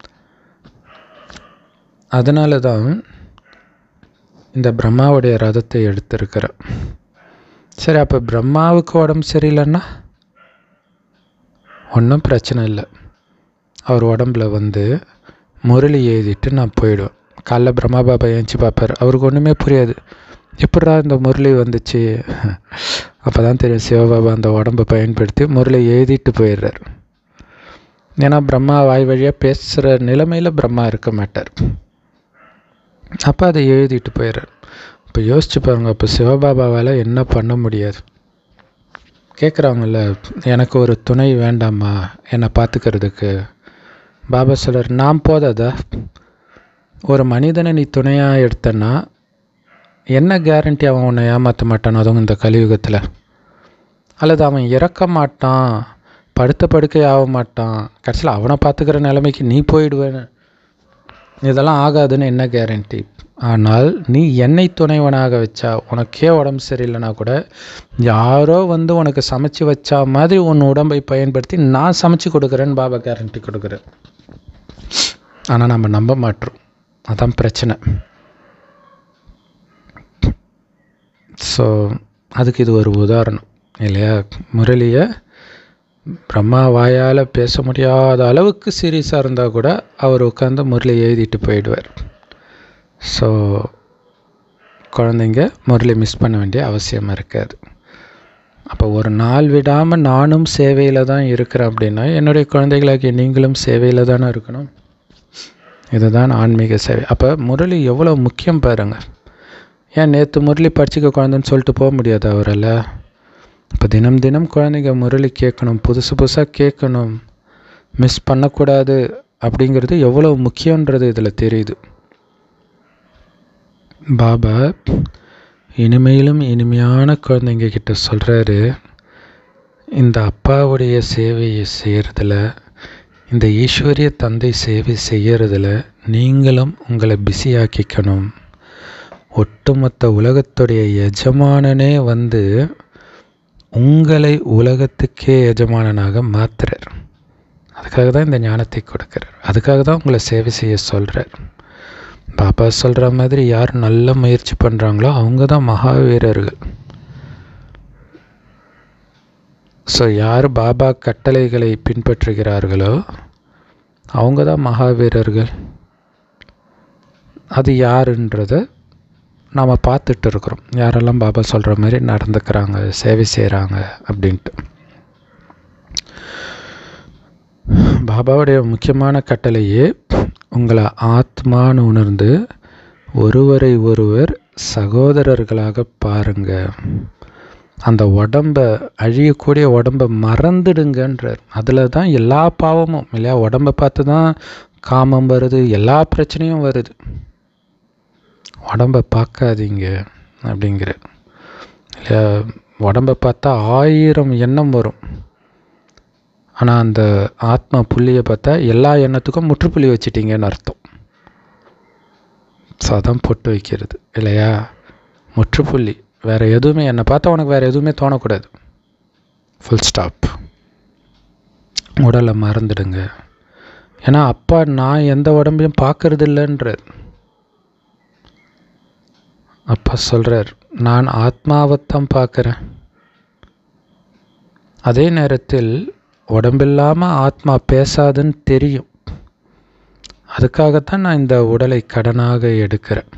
[SPEAKER 1] அதனால தான் இந்த பிரம்மாவுடைய ரதத்தை எடுத்திருக்கிறேன் சரி அப்போ பிரம்மாவுக்கு உடம்பு சரியில்லைன்னா ஒன்றும் பிரச்சனை இல்லை அவர் உடம்புல வந்து முரளி எழுதிட்டு நான் போயிடுவேன் காலைல பிரம்மா பாபா ஏஞ்சி பார்ப்பார் அவருக்கு ஒன்றுமே புரியாது எப்படா இந்த முரளி வந்துச்சு அப்போ தான் தெரியும் சிவபாபா அந்த உடம்பை பயன்படுத்தி முரளி எழுதிட்டு போயிடுறார் ஏன்னா பிரம்மா வாய் வழியாக பேசுகிற நிலைமையில் பிரம்மா இருக்க மாட்டார் அப்போ அதை எழுதிட்டு போயிடுறார் இப்போ யோசிச்சு பாருங்க அப்போ சிவபாபாவால் என்ன பண்ண முடியாது கேட்குறாங்கல்ல எனக்கு ஒரு துணை வேண்டாமா என்னை பார்த்துக்கிறதுக்கு பாபா சொல்கிறார் நான் போதாதா ஒரு மனிதனை நீ துணையாக எடுத்தன்னா என்ன கேரண்டி அவன் உன்னை ஏமாற்ற மாட்டானோ அதுவும் இந்த கலியுகத்தில் அல்லது அவன் இறக்க மாட்டான் படுத்த படுக்கை ஆக மாட்டான் கடைசியில் அவனை பார்த்துக்கிற நிலைமைக்கு நீ போயிடுவேன்னு இதெல்லாம் ஆகாதுன்னு என்ன கேரண்டி ஆனால் நீ என்னை துணைவனாக வச்சா உனக்கே உடம்பு சரியில்லைனா கூட யாரோ வந்து உனக்கு சமைச்சு வச்சா மாதிரி உன் உடம்பை பயன்படுத்தி நான் சமைச்சு கொடுக்குறேன்னு பாபா கேரண்டி கொடுக்குறேன் ஆனால் நம்ம நம்ப மாட்டோம் அதான் பிரச்சனை ஸோ அதுக்கு இது ஒரு உதாரணம் இல்லையா முரளியை பிரம்மா வாயால் பேச முடியாத அளவுக்கு சீரியஸாக இருந்தால் கூட அவர் உட்காந்து முரளி எழுதிட்டு போயிடுவார் ஸோ குழந்தைங்க முரளி மிஸ் பண்ண வேண்டிய அவசியம் இருக்காது அப்போ ஒரு நாள் விடாமல் நானும் சேவையில் தான் இருக்கிறேன் அப்படின்னா என்னுடைய குழந்தைகளாகிய நீங்களும் சேவையில் தானே இருக்கணும் இதுதான் ஆன்மீக சேவை அப்போ முரளி எவ்வளோ முக்கியம் பாருங்கள் ஏன் நேற்று முரளி படிச்சுக்க குழந்தைன்னு சொல்லிட்டு போக முடியாது அவரால் இப்போ தினம் தினம் குழந்தைங்க முரளி கேட்கணும் புதுசு புதுசாக கேட்கணும் மிஸ் பண்ணக்கூடாது அப்படிங்கிறது எவ்வளோ முக்கியன்றது இதில் தெரியுது பாபா இனிமையிலும் இனிமையான குழந்தைங்க கிட்ட சொல்கிறாரு இந்த அப்பாவுடைய சேவையை செய்கிறதுல இந்த ஈஸ்வரிய தந்தை சேவை செய்கிறதுல நீங்களும் உங்களை பிஸியாக்கிக்கணும் ஒட்டுமொத்த உலகத்துடைய எஜமானனே வந்து உங்களை உலகத்துக்கே எஜமானனாக மாத்துறார் அதுக்காக தான் இந்த ஞானத்தை கொடுக்குறார் அதுக்காக தான் உங்களை சேவை செய்ய சொல்கிறார் பாபா சொல்கிற மாதிரி யார் நல்ல முயற்சி பண்ணுறாங்களோ அவங்க தான் மகாவீரர்கள் ஸோ யார் பாபா கட்டளைகளை பின்பற்றுகிறார்களோ அவங்க தான் மகாவீரர்கள் அது யாருன்றத நாம் பார்த்துட்டு இருக்கிறோம் யாரெல்லாம் பாபா சொல்கிற மாதிரி நடந்துக்கிறாங்க சேவை செய்கிறாங்க அப்படின்ட்டு பாபாவுடைய முக்கியமான கட்டளையே உங்களை ஆத்மான்னு உணர்ந்து ஒருவரை ஒருவர் சகோதரர்களாக பாருங்க அந்த உடம்ப அழியக்கூடிய உடம்ப மறந்துடுங்கன்றார் அதில் தான் எல்லா பாவமும் இல்லையா உடம்பை பார்த்து தான் காமம் வருது எல்லா பிரச்சனையும் வருது உடம்பை பார்க்காதீங்க அப்படிங்கிற இல்லையா உடம்பை பார்த்தா ஆயிரம் எண்ணம் வரும் ஆனால் அந்த ஆத்மா புள்ளியை பார்த்தா எல்லா எண்ணத்துக்கும் முற்றுப்புள்ளி வச்சிட்டீங்கன்னு அர்த்தம் ஸோ அதான் பொட்டு வைக்கிறது இல்லையா முற்றுப்புள்ளி வேறு எதுவுமே என்னை பார்த்தா உனக்கு வேறு எதுவுமே தோணக்கூடாது ஃபுல் ஸ்டாப் உடலை மறந்துடுங்க ஏன்னா அப்பா நான் எந்த உடம்பையும் பார்க்கறது இல்லைன்றார் அப்பா சொல்கிறார் நான் ஆத்மாவைத்தான் பார்க்குறேன் அதே நேரத்தில் உடம்பில்லாமல் ஆத்மா பேசாதுன்னு தெரியும் அதுக்காகத்தான் நான் இந்த உடலை கடனாக எடுக்கிறேன்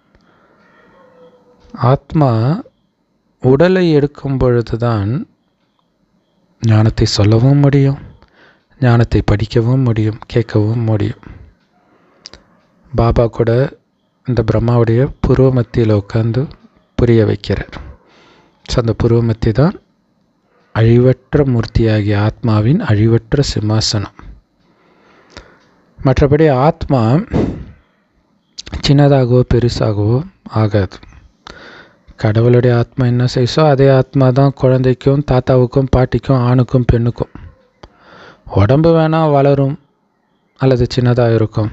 [SPEAKER 1] ஆத்மா உடலை எடுக்கும் பொழுது தான் ஞானத்தை சொல்லவும் முடியும் ஞானத்தை படிக்கவும் முடியும் கேட்கவும் முடியும் பாபா கூட இந்த பிரம்மாவுடைய புருவ மத்தியில் உட்காந்து புரிய வைக்கிறார் ஸோ அந்த புருவ மத்தி தான் அழிவற்ற மூர்த்தியாகிய ஆத்மாவின் அழிவற்ற சிம்மாசனம் மற்றபடி ஆத்மா சின்னதாகவோ பெருசாகவோ ஆகாது கடவுளுடைய ஆத்மா என்ன செய்சோ அதே ஆத்மா தான் குழந்தைக்கும் தாத்தாவுக்கும் பாட்டிக்கும் ஆணுக்கும் பெண்ணுக்கும் உடம்பு வேணால் வளரும் அல்லது சின்னதாக இருக்கும்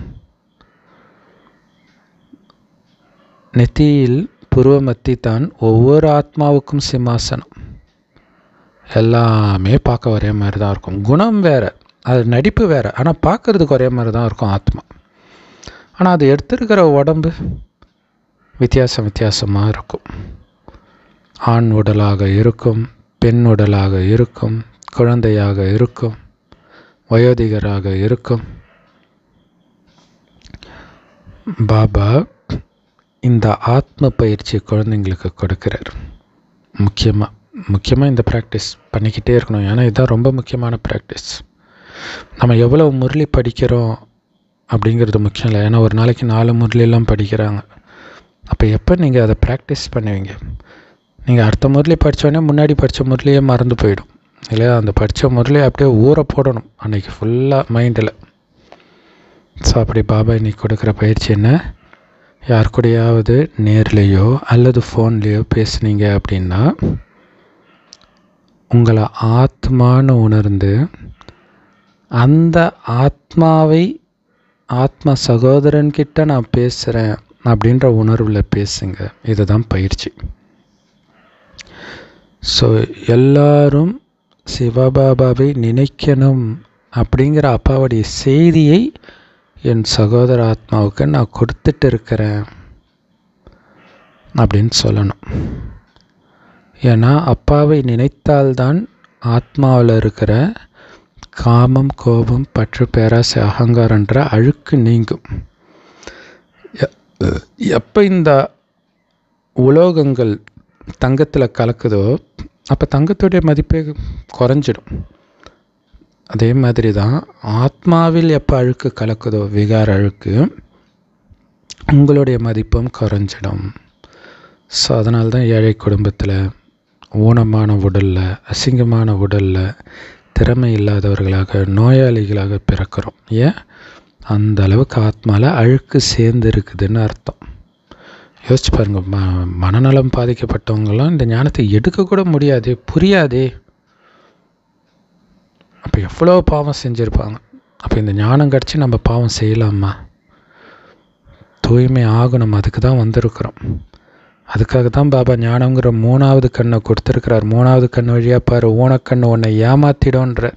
[SPEAKER 1] நெத்தியில் புருவமத்தி தான் ஒவ்வொரு ஆத்மாவுக்கும் சிம்மாசனம் எல்லாமே பார்க்க ஒரே மாதிரி தான் இருக்கும் குணம் வேறு அது நடிப்பு வேறு ஆனால் பார்க்குறதுக்கு ஒரே மாதிரி தான் இருக்கும் ஆத்மா ஆனால் அது எடுத்திருக்கிற உடம்பு வித்தியாசம் வித்தியாசமாக இருக்கும் ஆண் உடலாக இருக்கும் பெண் உடலாக இருக்கும் குழந்தையாக இருக்கும் வயோதிகராக இருக்கும் பாபா இந்த ஆத்ம பயிற்சி குழந்தைங்களுக்கு கொடுக்குறார் முக்கியமாக முக்கியமாக இந்த ப்ராக்டிஸ் பண்ணிக்கிட்டே இருக்கணும் ஏன்னா இதுதான் ரொம்ப முக்கியமான ப்ராக்டிஸ் நம்ம எவ்வளோ முரளி படிக்கிறோம் அப்படிங்கிறது முக்கியம் இல்லை ஏன்னா ஒரு நாளைக்கு நாலு முரளிலாம் படிக்கிறாங்க அப்போ எப்போ நீங்கள் அதை ப்ராக்டிஸ் பண்ணுவீங்க நீங்கள் அடுத்த முரளி படித்தோடனே முன்னாடி படித்த முரளியே மறந்து போயிடும் இல்லையா அந்த படித்த முரளி அப்படியே ஊற போடணும் அன்றைக்கி ஃபுல்லாக மைண்டில் ஸோ அப்படி பாபா இன்னைக்கு கொடுக்குற பயிற்சி என்ன யார் கூடயாவது நேர்லேயோ அல்லது ஃபோன்லேயோ பேசுனீங்க அப்படின்னா உங்களை ஆத்மான்னு உணர்ந்து அந்த ஆத்மாவை ஆத்ம சகோதரன்கிட்ட நான் பேசுகிறேன் அப்படின்ற உணர்வில் பேசுங்க இதுதான் பயிற்சி ஸோ எல்லாரும் சிவபாபாவை நினைக்கணும் அப்படிங்கிற அப்பாவுடைய செய்தியை என் சகோதர ஆத்மாவுக்கு நான் கொடுத்துட்டு இருக்கிறேன் அப்படின்னு சொல்லணும் ஏன்னா அப்பாவை நினைத்தால்தான் ஆத்மாவில் இருக்கிற காமம் கோபம் பற்று பேராசை அகங்காரன்ற அழுக்கு நீங்கும் எப்போ இந்த உலோகங்கள் தங்கத்தில் கலக்குதோ அப்போ தங்கத்துடைய மதிப்பே குறைஞ்சிடும் அதே மாதிரி தான் ஆத்மாவில் எப்போ அழுக்கு கலக்குதோ விகார அழுக்கு உங்களுடைய மதிப்பும் குறைஞ்சிடும் ஸோ அதனால தான் ஏழை குடும்பத்தில் ஊனமான உடலில் அசிங்கமான உடலில் திறமை இல்லாதவர்களாக நோயாளிகளாக பிறக்கிறோம் ஏன் அந்த அளவுக்கு ஆத்மாவில் அழுக்கு சேர்ந்து இருக்குதுன்னு அர்த்தம் யோசிச்சு பாருங்க ம மனநலம் பாதிக்கப்பட்டவங்களாம் இந்த ஞானத்தை எடுக்கக்கூட முடியாதே புரியாதே அப்போ எவ்வளோ பாவம் செஞ்சுருப்பாங்க அப்போ இந்த ஞானம் கிடச்சி நம்ம பாவம் செய்யலாமா தூய்மை ஆகணும் அதுக்கு தான் வந்திருக்கிறோம் அதுக்காக தான் பாபா ஞானங்கிற மூணாவது கண்ணை கொடுத்துருக்கிறார் மூணாவது கண் வழியாக பாரு ஊனக்கண்ணு உன்னை ஏமாத்திடும்ன்றார்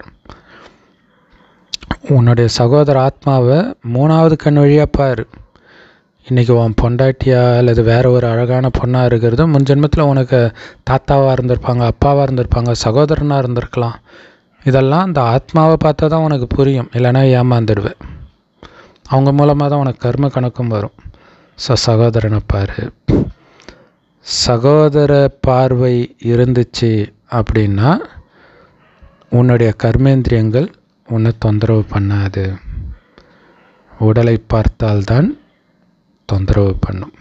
[SPEAKER 1] உன்னுடைய சகோதர ஆத்மாவை மூணாவது கண் வழியாக பாரு இன்றைக்கி உன் பொண்டாட்டியா அல்லது வேற ஒரு அழகான பொண்ணாக இருக்கிறது முன் ஜென்மத்தில் உனக்கு தாத்தாவாக இருந்திருப்பாங்க அப்பாவாக இருந்திருப்பாங்க சகோதரனாக இருந்திருக்கலாம் இதெல்லாம் அந்த ஆத்மாவை பார்த்தா தான் உனக்கு புரியும் இல்லைன்னா ஏமாந்துடுவேன் அவங்க மூலமாக தான் உனக்கு கர்ம கணக்கும் வரும் ஸோ சகோதரனை பாரு சகோதர பார்வை இருந்துச்சு அப்படின்னா உன்னுடைய கர்மேந்திரியங்கள் உன்னை தொந்தரவு பண்ணாது உடலை பார்த்தால்தான் தொந்தரவு பண்ணும்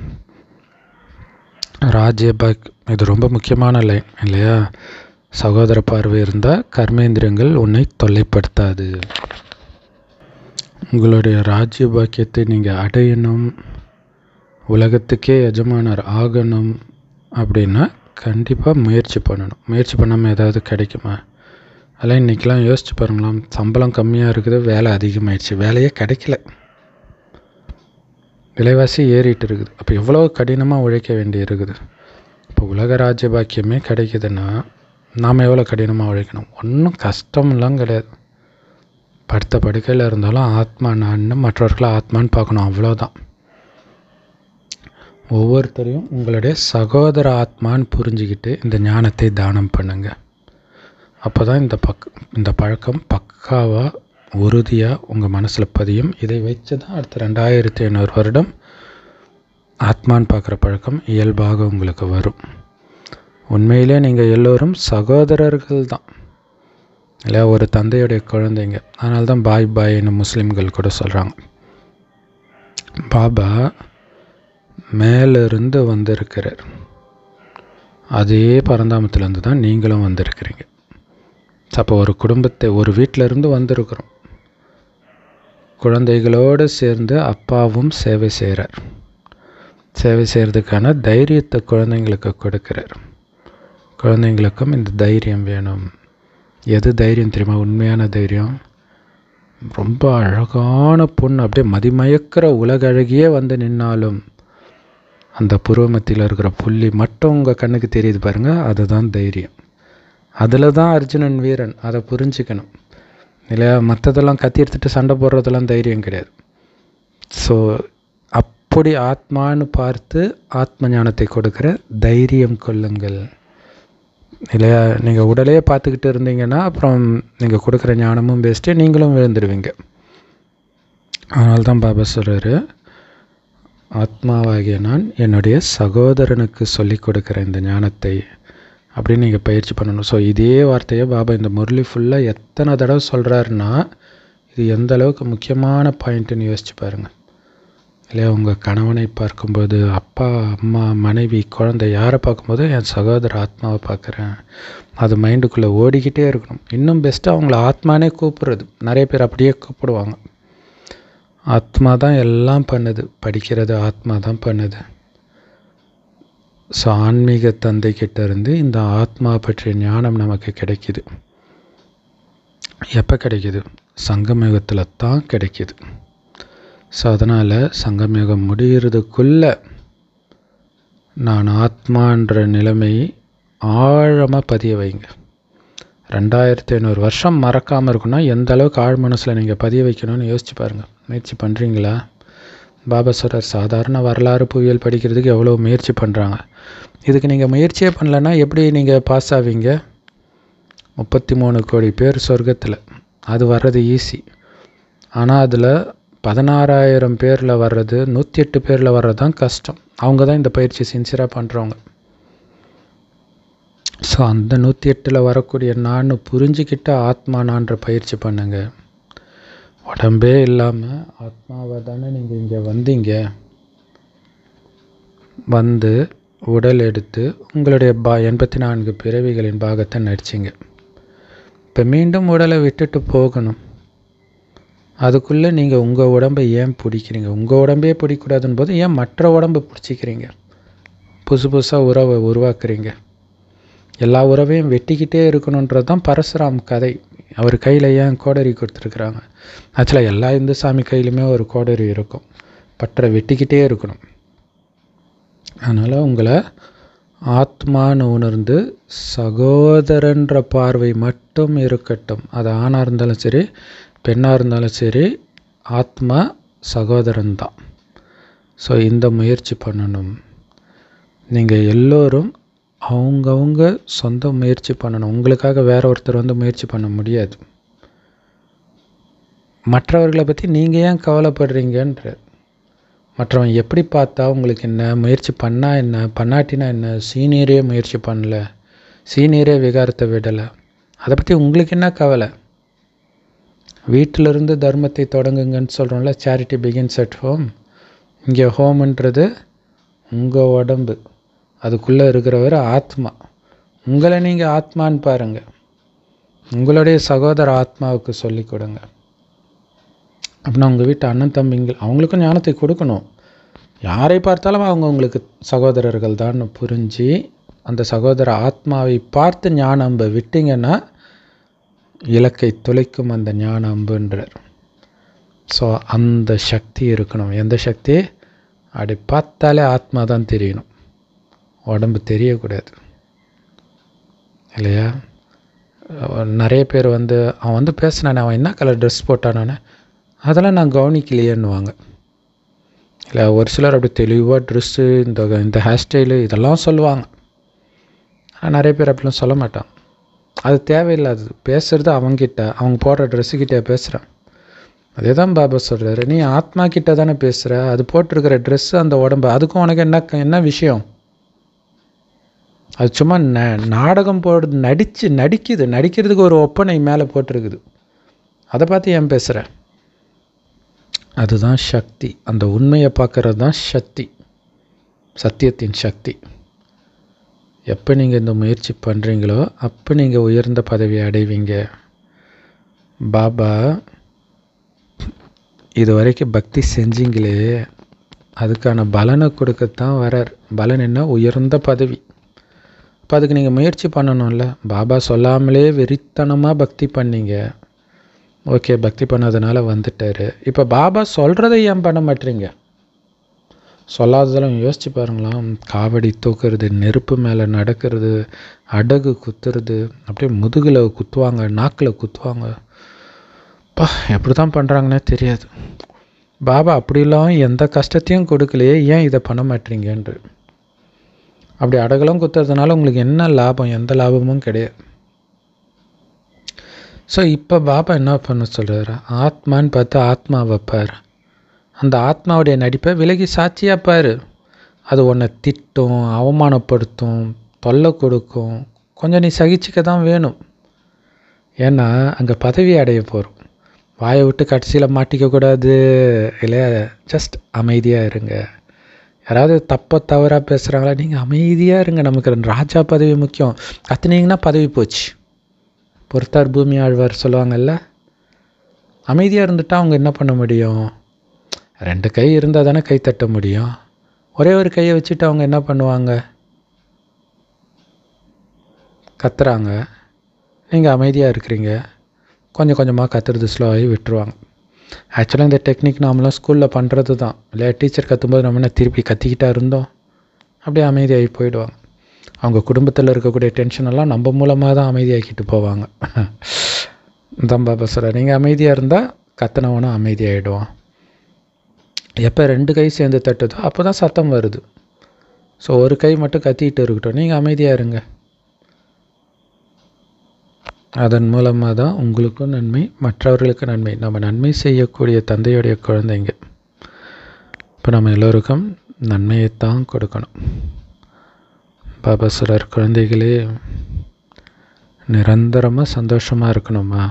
[SPEAKER 1] ராஜ்யபாக் இது ரொம்ப முக்கியமான லைன் இல்லையா சகோதர பார்வை இருந்தால் கர்மேந்திரியங்கள் உன்னை தொல்லைப்படுத்தாது உங்களுடைய ராஜ்ய பாக்கியத்தை நீங்கள் அடையணும் உலகத்துக்கே எஜமானர் ஆகணும் அப்படின்னா கண்டிப்பாக முயற்சி பண்ணணும் முயற்சி பண்ணாமல் ஏதாவது கிடைக்குமா அதெல்லாம் இன்றைக்கெலாம் யோசிச்சு பாருங்களாம் சம்பளம் கம்மியாக இருக்குது வேலை அதிகமாயிடுச்சு வேலையே கிடைக்கல விலைவாசி ஏறிட்டு இருக்குது அப்போ எவ்வளோ கடினமாக உழைக்க வேண்டி இருக்குது இப்போ உலக ராஜ்ய பாக்கியமே கிடைக்குதுன்னா நாம் எவ்வளோ கடினமாக உழைக்கணும் ஒன்றும் கஷ்டம்லாம் கிடையாது படுத்த படுக்கையில் இருந்தாலும் ஆத்மா நான் மற்றவர்களை ஆத்மான்னு பார்க்கணும் அவ்வளோதான் ஒவ்வொருத்தரையும் உங்களுடைய சகோதர ஆத்மான்னு புரிஞ்சுக்கிட்டு இந்த ஞானத்தை தானம் பண்ணுங்க அப்போ தான் இந்த பக் இந்த பழக்கம் பக்காவாக உறுதியாக உங்கள் மனசில் பதியும் இதை வச்சு தான் அடுத்த ரெண்டாயிரத்தி ஐநூறு வருடம் ஆத்மான்னு பார்க்குற பழக்கம் இயல்பாக உங்களுக்கு வரும் உண்மையிலே நீங்கள் எல்லோரும் சகோதரர்கள் தான் இல்லையா ஒரு தந்தையுடைய குழந்தைங்க அதனால தான் பாய் பாய்னு முஸ்லீம்கள் கூட சொல்கிறாங்க பாபா மேலிருந்து வந்திருக்கிறார் அதே பரந்தாமத்திலேருந்து தான் நீங்களும் வந்திருக்கிறீங்க அப்போ ஒரு குடும்பத்தை ஒரு வீட்டில் இருந்து வந்திருக்கிறோம் குழந்தைகளோடு சேர்ந்து அப்பாவும் சேவை செய்கிறார் சேவை செய்கிறதுக்கான தைரியத்தை குழந்தைங்களுக்கு கொடுக்கிறார் குழந்தைங்களுக்கும் இந்த தைரியம் வேணும் எது தைரியம் தெரியுமா உண்மையான தைரியம் ரொம்ப அழகான பொண்ணு அப்படியே மதிமயக்கிற உலக அழகியே வந்து நின்னாலும் அந்த புருவமத்தியில் இருக்கிற புள்ளி மட்டும் உங்கள் கண்ணுக்கு தெரியுது பாருங்கள் அதுதான் தைரியம் அதில் தான் அர்ஜுனன் வீரன் அதை புரிஞ்சுக்கணும் இல்லையா மற்றதெல்லாம் கத்தி எடுத்துகிட்டு சண்டை போடுறதெல்லாம் தைரியம் கிடையாது ஸோ அப்படி ஆத்மான்னு பார்த்து ஆத்ம ஞானத்தை கொடுக்குற தைரியம் கொள்ளுங்கள் இல்லையா நீங்கள் உடலையே பார்த்துக்கிட்டு இருந்தீங்கன்னா அப்புறம் நீங்கள் கொடுக்குற ஞானமும் வேஸ்ட்டு நீங்களும் விழுந்துடுவீங்க அதனால தான் பாபா சொல்கிறாரு ஆத்மாவாகிய நான் என்னுடைய சகோதரனுக்கு சொல்லி கொடுக்குற இந்த ஞானத்தை அப்படின்னு நீங்கள் பயிற்சி பண்ணணும் ஸோ இதே வார்த்தையை பாபா இந்த முரளி ஃபுல்லாக எத்தனை தடவை சொல்கிறாருன்னா இது எந்த அளவுக்கு முக்கியமான பாயிண்ட்டுன்னு யோசிச்சு பாருங்கள் இல்லையா உங்கள் கணவனை பார்க்கும்போது அப்பா அம்மா மனைவி குழந்தை யாரை பார்க்கும்போது என் சகோதர ஆத்மாவை பார்க்குறேன் அது மைண்டுக்குள்ளே ஓடிக்கிட்டே இருக்கணும் இன்னும் பெஸ்ட்டாக அவங்கள ஆத்மானே கூப்பிடுறது நிறைய பேர் அப்படியே கூப்பிடுவாங்க ஆத்மா தான் எல்லாம் பண்ணுது படிக்கிறது ஆத்மா தான் பண்ணுது ஸோ ஆன்மீக தந்தைக்கிட்ட இருந்து இந்த ஆத்மா பற்றிய ஞானம் நமக்கு கிடைக்குது எப்போ கிடைக்குது சங்கமயுகத்தில் தான் கிடைக்குது ஸோ அதனால் சங்கமயுகம் முடிகிறதுக்குள்ள நான் ஆத்மான்ற நிலைமை ஆழமாக பதிய வைங்க ரெண்டாயிரத்தி ஐநூறு வருஷம் மறக்காமல் இருக்குன்னா எந்த அளவுக்கு ஆழ் மனசில் நீங்கள் பதிய வைக்கணும்னு யோசிச்சு பாருங்கள் முயற்சி பண்ணுறீங்களா பாபா சொல்கிறார் சாதாரண வரலாறு புவியியல் படிக்கிறதுக்கு எவ்வளோ முயற்சி பண்ணுறாங்க இதுக்கு நீங்கள் முயற்சியே பண்ணலன்னா எப்படி நீங்கள் பாஸ் ஆவீங்க முப்பத்தி மூணு கோடி பேர் சொர்க்கத்தில் அது வர்றது ஈஸி ஆனால் அதில் பதினாறாயிரம் பேரில் வர்றது நூற்றி எட்டு பேரில் வர்றது தான் கஷ்டம் அவங்க தான் இந்த பயிற்சி சின்சியராக பண்ணுறவங்க ஸோ அந்த நூற்றி எட்டில் வரக்கூடிய நான் புரிஞ்சுக்கிட்ட ஆத்மா நான்ற பயிற்சி பண்ணுங்க உடம்பே இல்லாமல் ஆத்மாவை தானே நீங்கள் இங்கே வந்தீங்க வந்து உடல் எடுத்து உங்களுடைய பா எண்பத்தி நான்கு பிறவிகளின் பாகத்தை நடிச்சிங்க இப்போ மீண்டும் உடலை விட்டுட்டு போகணும் அதுக்குள்ளே நீங்கள் உங்கள் உடம்பை ஏன் பிடிக்கிறீங்க உங்கள் உடம்பே பிடிக்கூடாதுன்னு போது ஏன் மற்ற உடம்பை பிடிச்சிக்கிறீங்க புதுசு புதுசாக உறவை உருவாக்குறீங்க எல்லா உறவையும் வெட்டிக்கிட்டே இருக்கணுன்றது தான் பரசுராம் கதை அவர் கையில் ஏன் கோடரி கொடுத்துருக்குறாங்க ஆக்சுவலாக எல்லா இந்து சாமி கையிலுமே ஒரு கோடரி இருக்கும் பற்றை வெட்டிக்கிட்டே இருக்கணும் அதனால் உங்களை ஆத்மான்னு உணர்ந்து சகோதரன்ற பார்வை மட்டும் இருக்கட்டும் அது ஆணாக இருந்தாலும் சரி பெண்ணாக இருந்தாலும் சரி ஆத்மா சகோதரன் தான் ஸோ இந்த முயற்சி பண்ணணும் நீங்கள் எல்லோரும் அவங்கவுங்க சொந்த முயற்சி பண்ணணும் உங்களுக்காக வேற ஒருத்தர் வந்து முயற்சி பண்ண முடியாது மற்றவர்களை பற்றி நீங்கள் ஏன் கவலைப்படுறீங்கன்ற மற்றவன் எப்படி பார்த்தா உங்களுக்கு என்ன முயற்சி பண்ணால் என்ன பண்ணாட்டினா என்ன சீனியரே முயற்சி பண்ணல சீனியரே விகாரத்தை விடலை அதை பற்றி உங்களுக்கு என்ன கவலை வீட்டிலிருந்து தர்மத்தை தொடங்குங்கன்னு சொல்கிறோம்ல சேரிட்டி பிகின்ஸ் அட் ஹோம் இங்கே ஹோம்ன்றது உங்கள் உடம்பு அதுக்குள்ளே இருக்கிறவர் ஆத்மா உங்களை நீங்கள் ஆத்மான்னு பாருங்கள் உங்களுடைய சகோதர ஆத்மாவுக்கு சொல்லிக் கொடுங்க அப்படின்னா உங்கள் வீட்டு அண்ணன் தம்பிங்கள் அவங்களுக்கும் ஞானத்தை கொடுக்கணும் யாரை பார்த்தாலும் அவங்க உங்களுக்கு சகோதரர்கள் தான் புரிஞ்சு அந்த சகோதர ஆத்மாவை பார்த்து ஞான அம்பை விட்டீங்கன்னா இலக்கை துளைக்கும் அந்த ஞான அம்புன்றார் ஸோ அந்த சக்தி இருக்கணும் எந்த சக்தி அப்படி பார்த்தாலே ஆத்மா தான் தெரியணும் உடம்பு தெரியக்கூடாது இல்லையா அவன் நிறைய பேர் வந்து அவன் வந்து பேசினானே அவன் என்ன கலர் ட்ரெஸ் போட்டானானே அதெல்லாம் நான் கவனிக்கலையேன்னுவாங்க இல்லை ஒரு சிலர் அப்படி தெளிவாக ட்ரெஸ்ஸு இந்த இந்த ஹேர் ஸ்டைலு இதெல்லாம் சொல்லுவாங்க ஆனால் நிறைய பேர் அப்படிலாம் சொல்ல மாட்டான் அது தேவையில்லாதது பேசுகிறது அவங்கிட்ட அவங்க போடுற ட்ரெஸ்ஸுக்கிட்டே பேசுகிறேன் அதே தான் பாபா சொல்கிறாரு நீ ஆத்மா கிட்ட தானே பேசுகிற அது போட்டிருக்கிற ட்ரெஸ்ஸு அந்த உடம்பு அதுக்கும் உனக்கு என்ன என்ன விஷயம் அது சும்மா ந நாடகம் போடுறது நடித்து நடிக்குது நடிக்கிறதுக்கு ஒரு ஒப்பனை மேலே போட்டிருக்குது அதை பார்த்து ஏன் பேசுகிற அதுதான் சக்தி அந்த உண்மையை பார்க்கறது தான் சக்தி சத்தியத்தின் சக்தி எப்போ நீங்கள் இந்த முயற்சி பண்ணுறீங்களோ அப்போ நீங்கள் உயர்ந்த பதவி அடைவீங்க பாபா இது வரைக்கும் பக்தி செஞ்சீங்களே அதுக்கான பலனை கொடுக்கத்தான் வரார் பலன் என்ன உயர்ந்த பதவி இப்போ அதுக்கு நீங்கள் முயற்சி பண்ணணும்ல பாபா சொல்லாமலே வெறித்தனமாக பக்தி பண்ணீங்க ஓகே பக்தி பண்ணதுனால வந்துட்டார் இப்போ பாபா சொல்கிறத ஏன் பண்ண மாட்டீங்க சொல்லாததெல்லாம் யோசிச்சு பாருங்களாம் காவடி தூக்குறது நெருப்பு மேலே நடக்கிறது அடகு குத்துறது அப்படியே முதுகில் குத்துவாங்க நாக்கில் குத்துவாங்க பா எப்படி தான் பண்ணுறாங்கன்னே தெரியாது பாபா அப்படிலாம் எந்த கஷ்டத்தையும் கொடுக்கலையே ஏன் இதை பண்ண மாட்டீங்கன்று அப்படி அடகலம் குத்துறதுனால உங்களுக்கு என்ன லாபம் எந்த லாபமும் கிடையாது ஸோ இப்போ பாபா என்ன பண்ண சொல்கிறாரு ஆத்மான்னு பார்த்து ஆத்மா வைப்பார் அந்த ஆத்மாவுடைய நடிப்பை விலகி சாட்சியாக பாரு அது உன்னை திட்டும் அவமானப்படுத்தும் தொல்லை கொடுக்கும் கொஞ்சம் நீ சகிச்சுக்க தான் வேணும் ஏன்னா அங்கே பதவி அடைய போகிறோம் வாயை விட்டு கடைசியில் மாட்டிக்கக்கூடாது இல்லையா ஜஸ்ட் அமைதியாக இருங்க யாராவது தப்ப தவறாக பேசுகிறாங்களா நீங்கள் அமைதியாக இருங்க நமக்கு ராஜா பதவி முக்கியம் கத்துனீங்கன்னா பதவி போச்சு பொறுத்தார் பூமி ஆழ்வார் சொல்லுவாங்கல்ல அமைதியாக இருந்துட்டால் அவங்க என்ன பண்ண முடியும் ரெண்டு கை இருந்தால் தானே கை தட்ட முடியும் ஒரே ஒரு கையை வச்சுட்டு அவங்க என்ன பண்ணுவாங்க கத்துறாங்க நீங்கள் அமைதியாக இருக்கிறீங்க கொஞ்சம் கொஞ்சமாக கத்துறது ஸ்லோவாகி விட்டுருவாங்க ஆக்சுவலாக இந்த டெக்னிக் நாமளாம் ஸ்கூலில் பண்ணுறது தான் இல்லையா டீச்சர் கத்தும்போது நம்ம என்ன திருப்பி கத்திக்கிட்டா இருந்தோம் அப்படியே அமைதியாகி போயிடுவாங்க அவங்க குடும்பத்தில் இருக்கக்கூடிய டென்ஷன் எல்லாம் நம்ம மூலமாக தான் அமைதியாக்கிட்டு போவாங்க தான் பாபா சொல்கிறார் நீங்கள் அமைதியாக இருந்தால் கத்தினவனும் அமைதியாகிடுவான் எப்போ ரெண்டு கை சேர்ந்து தட்டுதோ அப்போ தான் சத்தம் வருது ஸோ ஒரு கை மட்டும் கத்திக்கிட்டு இருக்கட்டும் நீங்கள் அமைதியாக இருங்க அதன் மூலமாக தான் உங்களுக்கும் நன்மை மற்றவர்களுக்கும் நன்மை நம்ம நன்மை செய்யக்கூடிய தந்தையுடைய குழந்தைங்க இப்போ நம்ம எல்லோருக்கும் நன்மையைத்தான் கொடுக்கணும் பாபா சொல்கிறார் குழந்தைகளே நிரந்தரமாக சந்தோஷமாக இருக்கணுமா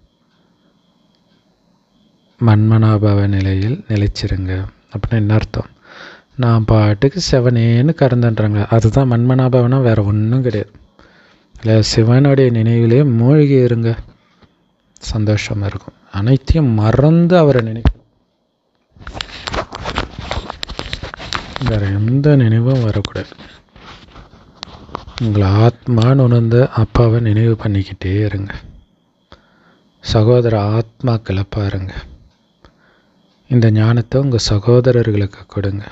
[SPEAKER 1] மன்மனாபாவ நிலையில் நிலைச்சிருங்க அப்படின்னு என்ன அர்த்தம் நான் பாட்டுக்கு செவனேன்னு கறந்துன்றாங்க அதுதான் மன்மனாபாவனா வேறு ஒன்றும் கிடையாது இல்லை சிவனுடைய நினைவிலே மூழ்கி இருங்க சந்தோஷமாக இருக்கும் அனைத்தையும் மறந்து அவரை நினைக்கணும் வேறு எந்த நினைவும் வரக்கூடாது உங்களை ஆத்மான்னு உணர்ந்து அப்பாவை நினைவு பண்ணிக்கிட்டே இருங்க சகோதர ஆத்மாக்களை பாருங்க இந்த ஞானத்தை உங்கள் சகோதரர்களுக்கு கொடுங்க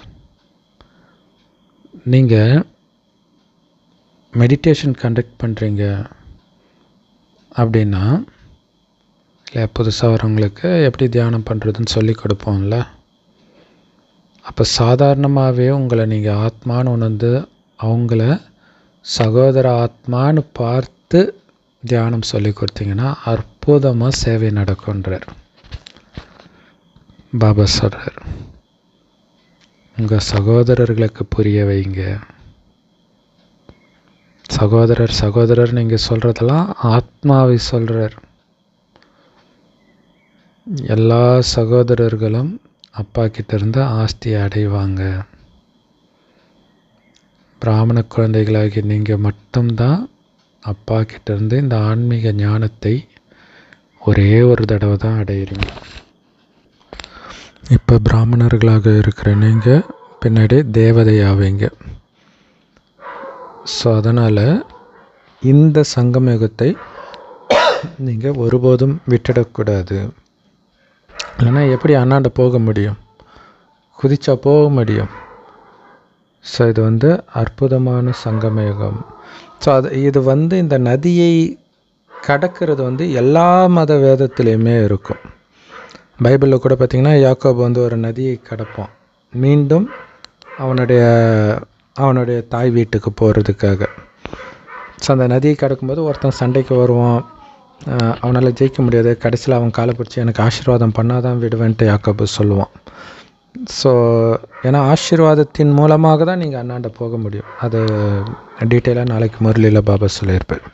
[SPEAKER 1] நீங்கள் மெடிடேஷன் கண்டக்ட் பண்ணுறீங்க அப்படின்னா இல்லை புதுசாக வரவங்களுக்கு எப்படி தியானம் பண்ணுறதுன்னு சொல்லி கொடுப்போம்ல அப்போ சாதாரணமாகவே உங்களை நீங்கள் ஆத்மான்னு உணர்ந்து அவங்கள சகோதர ஆத்மான்னு பார்த்து தியானம் சொல்லி கொடுத்தீங்கன்னா அற்புதமாக சேவை நடக்குன்றார் பாபா சொல்கிறார் உங்கள் சகோதரர்களுக்கு புரிய வைங்க சகோதரர் சகோதரர் நீங்கள் சொல்கிறதெல்லாம் ஆத்மாவை சொல்கிறார் எல்லா சகோதரர்களும் அப்பா கிட்டேருந்து ஆஸ்தியை அடைவாங்க பிராமண குழந்தைகளாகி நீங்கள் மட்டும்தான் அப்பா கிட்டேருந்து இந்த ஆன்மீக ஞானத்தை ஒரே ஒரு தடவை தான் அடையிறீங்க இப்போ பிராமணர்களாக இருக்கிற நீங்கள் பின்னாடி தேவதை ஆவீங்க ஸோ அதனால் இந்த சங்கமயுகத்தை நீங்கள் ஒருபோதும் விட்டுடக்கூடாது இல்லைன்னா எப்படி அண்ணாண்ட போக முடியும் குதிச்சா போக முடியும் ஸோ இது வந்து அற்புதமான சங்கமயுகம் ஸோ அது இது வந்து இந்த நதியை கடக்கிறது வந்து எல்லா மத வேதத்துலேயுமே இருக்கும் பைபிளில் கூட பார்த்திங்கன்னா யாக்கோப் வந்து ஒரு நதியை கடப்பான் மீண்டும் அவனுடைய அவனுடைய தாய் வீட்டுக்கு போகிறதுக்காக ஸோ அந்த நதியை கடக்கும்போது ஒருத்தன் சண்டைக்கு வருவான் அவனால் ஜெயிக்க முடியாது கடைசியில் அவன் காலை பிடிச்சி எனக்கு ஆசீர்வாதம் பண்ணாதான் விடுவேன்ட்டு யாக்கோபு சொல்லுவான் ஸோ ஏன்னா ஆசீர்வாதத்தின் மூலமாக தான் நீங்கள் அண்ணாண்ட போக முடியும் அது டீட்டெயிலாக நாளைக்கு முரளியில் பாபா சொல்லியிருப்பேன்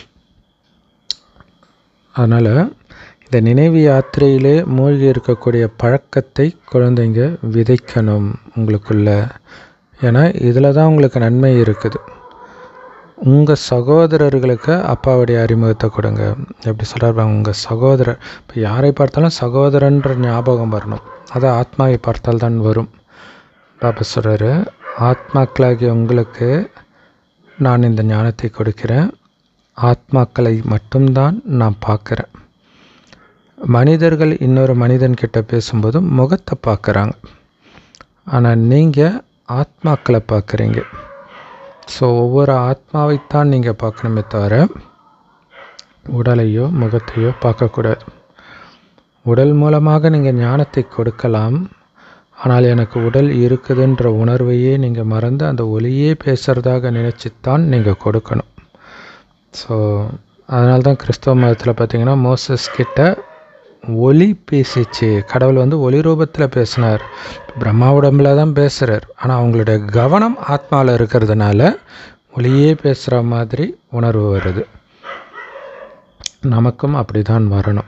[SPEAKER 1] அதனால் இந்த நினைவு யாத்திரையிலே மூழ்கி இருக்கக்கூடிய பழக்கத்தை குழந்தைங்க விதைக்கணும் உங்களுக்குள்ள ஏன்னா இதில் தான் உங்களுக்கு நன்மை இருக்குது உங்கள் சகோதரர்களுக்கு அப்பாவுடைய அறிமுகத்தை கொடுங்க எப்படி சொல்கிறார் உங்கள் சகோதரர் இப்போ யாரை பார்த்தாலும் சகோதரன்ற ஞாபகம் வரணும் அது ஆத்மாவை பார்த்தால் தான் வரும் பாபா சொல்கிறாரு ஆத்மாக்களாகிய உங்களுக்கு நான் இந்த ஞானத்தை கொடுக்கிறேன் ஆத்மாக்களை மட்டும்தான் நான் பார்க்குறேன் மனிதர்கள் இன்னொரு மனிதன்கிட்ட பேசும்போது முகத்தை பார்க்குறாங்க ஆனால் நீங்கள் ஆத்மாக்களை பார்க்குறீங்க ஸோ ஒவ்வொரு ஆத்மாவைத்தான் நீங்கள் பார்க்கணுமே தவிர உடலையோ முகத்தையோ பார்க்கக்கூடாது உடல் மூலமாக நீங்கள் ஞானத்தை கொடுக்கலாம் ஆனால் எனக்கு உடல் இருக்குதுன்ற உணர்வையே நீங்கள் மறந்து அந்த ஒளியே பேசுகிறதாக நினச்சித்தான் நீங்கள் கொடுக்கணும் ஸோ அதனால தான் கிறிஸ்தவ மதத்தில் பார்த்திங்கன்னா மோசஸ் கிட்ட ஒளி பேசிச்சு கடவுள் வந்து ஒளி ரூபத்தில் பேசினார் பிரம்மா உடம்புல தான் பேசுகிறார் ஆனால் அவங்களுடைய கவனம் ஆத்மாவில் இருக்கிறதுனால ஒளியே பேசுகிற மாதிரி உணர்வு வருது நமக்கும் அப்படி தான் வரணும்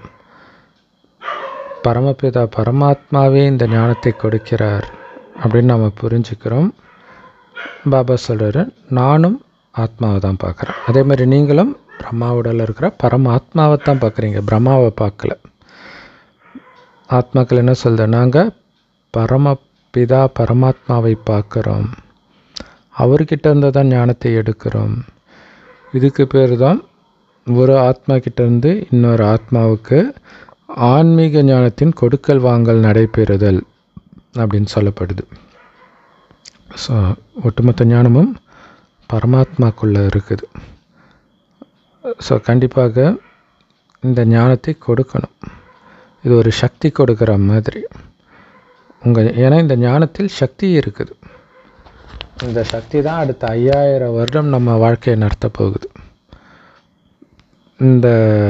[SPEAKER 1] பரமபிதா பரமாத்மாவே இந்த ஞானத்தை கொடுக்கிறார் அப்படின்னு நம்ம புரிஞ்சுக்கிறோம் பாபா சொல்கிறாரு நானும் ஆத்மாவை தான் பார்க்குறேன் அதே மாதிரி நீங்களும் பிரம்மா உடலில் இருக்கிற பரமாத்மாவை தான் பார்க்குறீங்க பிரம்மாவை பார்க்கல ஆத்மாக்கள் என்ன சொல்லுது நாங்கள் பரமபிதா பரமாத்மாவை பார்க்குறோம் அவர்கிட்ட இருந்து தான் ஞானத்தை எடுக்கிறோம் இதுக்கு பேர் தான் ஒரு ஆத்மா கிட்டேருந்து இன்னொரு ஆத்மாவுக்கு ஆன்மீக ஞானத்தின் கொடுக்கல் வாங்கல் நடைபெறுதல் அப்படின்னு சொல்லப்படுது ஸோ ஒட்டுமொத்த ஞானமும் பரமாத்மாக்குள்ளே இருக்குது ஸோ கண்டிப்பாக இந்த ஞானத்தை கொடுக்கணும் இது ஒரு சக்தி கொடுக்குற மாதிரி உங்கள் ஏன்னா இந்த ஞானத்தில் சக்தி இருக்குது இந்த சக்தி தான் அடுத்த ஐயாயிரம் வருடம் நம்ம வாழ்க்கையை நடத்த போகுது இந்த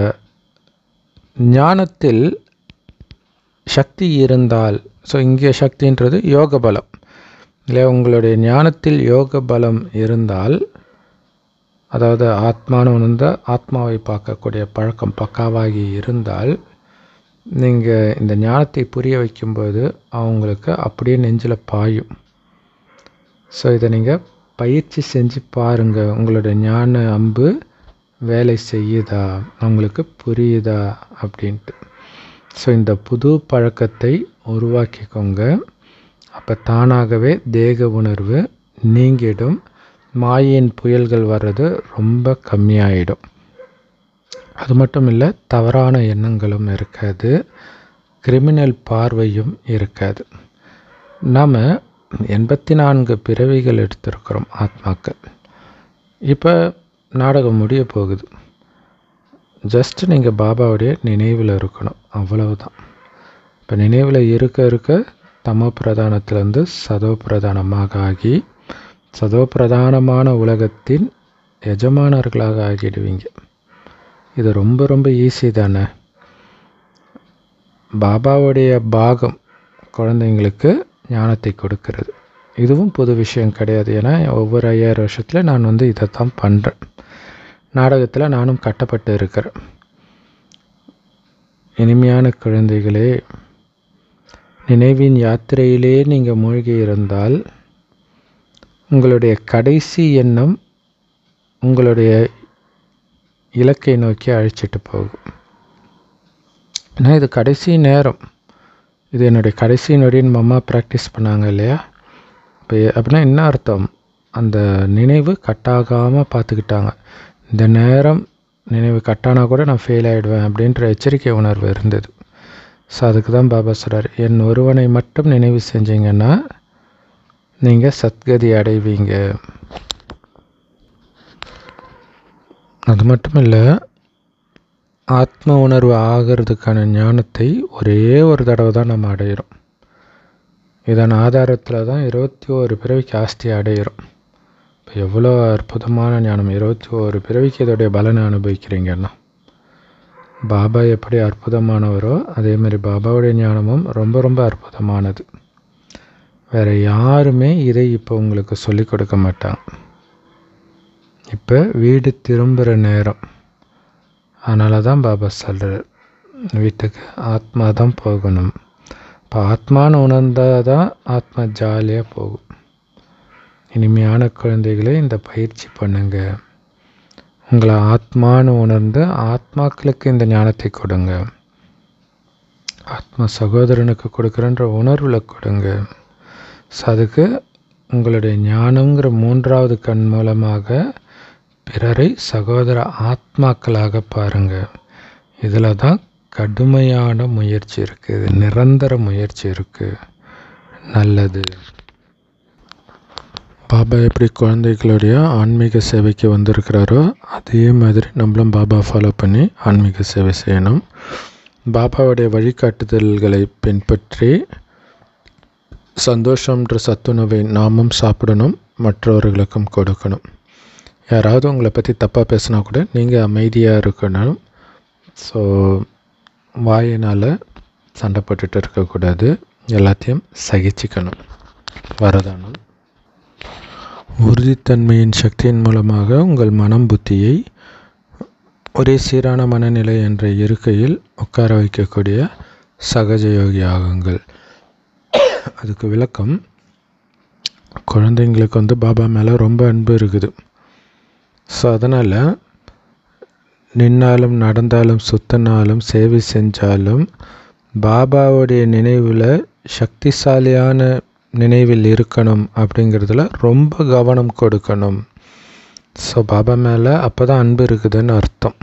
[SPEAKER 1] ஞானத்தில் சக்தி இருந்தால் ஸோ இங்கே சக்தின்றது யோக பலம் இல்லை உங்களுடைய ஞானத்தில் யோக பலம் இருந்தால் அதாவது ஆத்மானு உணர்ந்த ஆத்மாவை பார்க்கக்கூடிய பழக்கம் பக்காவாகி இருந்தால் நீங்கள் இந்த ஞானத்தை புரிய வைக்கும்போது அவங்களுக்கு அப்படியே நெஞ்சில் பாயும் ஸோ இதை நீங்கள் பயிற்சி செஞ்சு பாருங்கள் உங்களுடைய ஞான அம்பு வேலை செய்யுதா அவங்களுக்கு புரியுதா அப்படின்ட்டு ஸோ இந்த புது பழக்கத்தை உருவாக்கிக்கோங்க அப்போ தானாகவே தேக உணர்வு நீங்கிடும் மாயின் புயல்கள் வர்றது ரொம்ப கம்மியாயிடும் அது மட்டும் இல்லை தவறான எண்ணங்களும் இருக்காது கிரிமினல் பார்வையும் இருக்காது நாம் எண்பத்தி நான்கு பிறவிகள் எடுத்திருக்கிறோம் ஆத்மாக்கள் இப்போ நாடகம் முடிய போகுது ஜஸ்ட் நீங்கள் பாபாவுடைய நினைவில் இருக்கணும் அவ்வளவுதான் இப்போ நினைவில் இருக்க இருக்க தமோ பிரதானத்திலேருந்து சதோ பிரதானமாக ஆகி சதோ பிரதானமான உலகத்தின் எஜமானர்களாக ஆகிடுவீங்க இது ரொம்ப ரொம்ப ஈஸி தானே பாபாவுடைய பாகம் குழந்தைங்களுக்கு ஞானத்தை கொடுக்கிறது இதுவும் புது விஷயம் கிடையாது ஏன்னா ஒவ்வொரு ஐயாயிரம் வருஷத்தில் நான் வந்து இதை தான் பண்ணுறேன் நாடகத்தில் நானும் கட்டப்பட்டு இருக்கிறேன் இனிமையான குழந்தைகளே நினைவின் யாத்திரையிலே நீங்கள் மூழ்கி இருந்தால் உங்களுடைய கடைசி எண்ணம் உங்களுடைய இலக்கை நோக்கி அழைச்சிட்டு போகும் ஏன்னா இது கடைசி நேரம் இது என்னுடைய கடைசி நொடின்னு அம்மா ப்ராக்டிஸ் பண்ணாங்க இல்லையா இப்போ அப்படின்னா என்ன அர்த்தம் அந்த நினைவு கட்டாகாமல் பார்த்துக்கிட்டாங்க இந்த நேரம் நினைவு கட்டானா கூட நான் ஃபெயில் ஆகிடுவேன் அப்படின்ற எச்சரிக்கை உணர்வு இருந்தது ஸோ அதுக்கு தான் பாபா சொல்கிறார் என் ஒருவனை மட்டும் நினைவு செஞ்சீங்கன்னா நீங்கள் சத்கதி அடைவீங்க அது மட்டும் இல்லை ஆத்ம உணர்வு ஆகிறதுக்கான ஞானத்தை ஒரே ஒரு தடவை தான் நம்ம அடையிறோம் இதன் ஆதாரத்தில் தான் இருபத்தி ஓரு பிறவிக்கு ஆஸ்தி அடையிறோம் இப்போ எவ்வளோ அற்புதமான ஞானம் இருபத்தி ஓரு பிறவிக்கு இதோடைய பலனை அனுபவிக்கிறீங்கன்னா பாபா எப்படி அற்புதமானவரோ அதேமாதிரி பாபாவுடைய ஞானமும் ரொம்ப ரொம்ப அற்புதமானது வேறு யாருமே இதை இப்போ உங்களுக்கு சொல்லிக் கொடுக்க மாட்டாங்க இப்போ வீடு திரும்புகிற நேரம் அதனால தான் பாபா சொல்கிறார் வீட்டுக்கு ஆத்மா தான் போகணும் இப்போ ஆத்மான்னு உணர்ந்தால் தான் ஆத்மா ஜாலியாக போகும் இனிமையான குழந்தைகளே இந்த பயிற்சி பண்ணுங்க உங்களை ஆத்மான்னு உணர்ந்து ஆத்மாக்களுக்கு இந்த ஞானத்தை கொடுங்க ஆத்மா சகோதரனுக்கு கொடுக்குறன்ற உணர்வில் கொடுங்க ஸோ அதுக்கு உங்களுடைய ஞானங்கிற மூன்றாவது கண் மூலமாக பிறரை சகோதர ஆத்மாக்களாக பாருங்கள் இதில் தான் கடுமையான முயற்சி இருக்குது நிரந்தர முயற்சி இருக்குது நல்லது பாபா எப்படி குழந்தைகளுடைய ஆன்மீக சேவைக்கு வந்திருக்கிறாரோ அதே மாதிரி நம்மளும் பாபா ஃபாலோ பண்ணி ஆன்மீக சேவை செய்யணும் பாபாவுடைய வழிகாட்டுதல்களை பின்பற்றி சந்தோஷம்ன்ற சத்துணவை நாமும் சாப்பிடணும் மற்றவர்களுக்கும் கொடுக்கணும் யாராவது உங்களை பற்றி தப்பாக பேசினா கூட நீங்கள் அமைதியாக இருக்கணும் ஸோ வாயினால் சண்டை போட்டுட்டு இருக்கக்கூடாது எல்லாத்தையும் சகிச்சுக்கணும் வரதானம் உறுதித்தன்மையின் சக்தியின் மூலமாக உங்கள் மனம் புத்தியை ஒரே சீரான மனநிலை என்ற இருக்கையில் உட்கார வைக்கக்கூடிய சகஜ யோகி ஆகுங்கள் அதுக்கு விளக்கம் குழந்தைங்களுக்கு வந்து பாபா மேலே ரொம்ப அன்பு இருக்குது ஸோ அதனால் நின்னாலும் நடந்தாலும் சுத்தினாலும் சேவை செஞ்சாலும் பாபாவுடைய நினைவில் சக்திசாலியான நினைவில் இருக்கணும் அப்படிங்கிறதுல ரொம்ப கவனம் கொடுக்கணும் ஸோ பாபா மேலே அப்போ தான் அன்பு இருக்குதுன்னு அர்த்தம்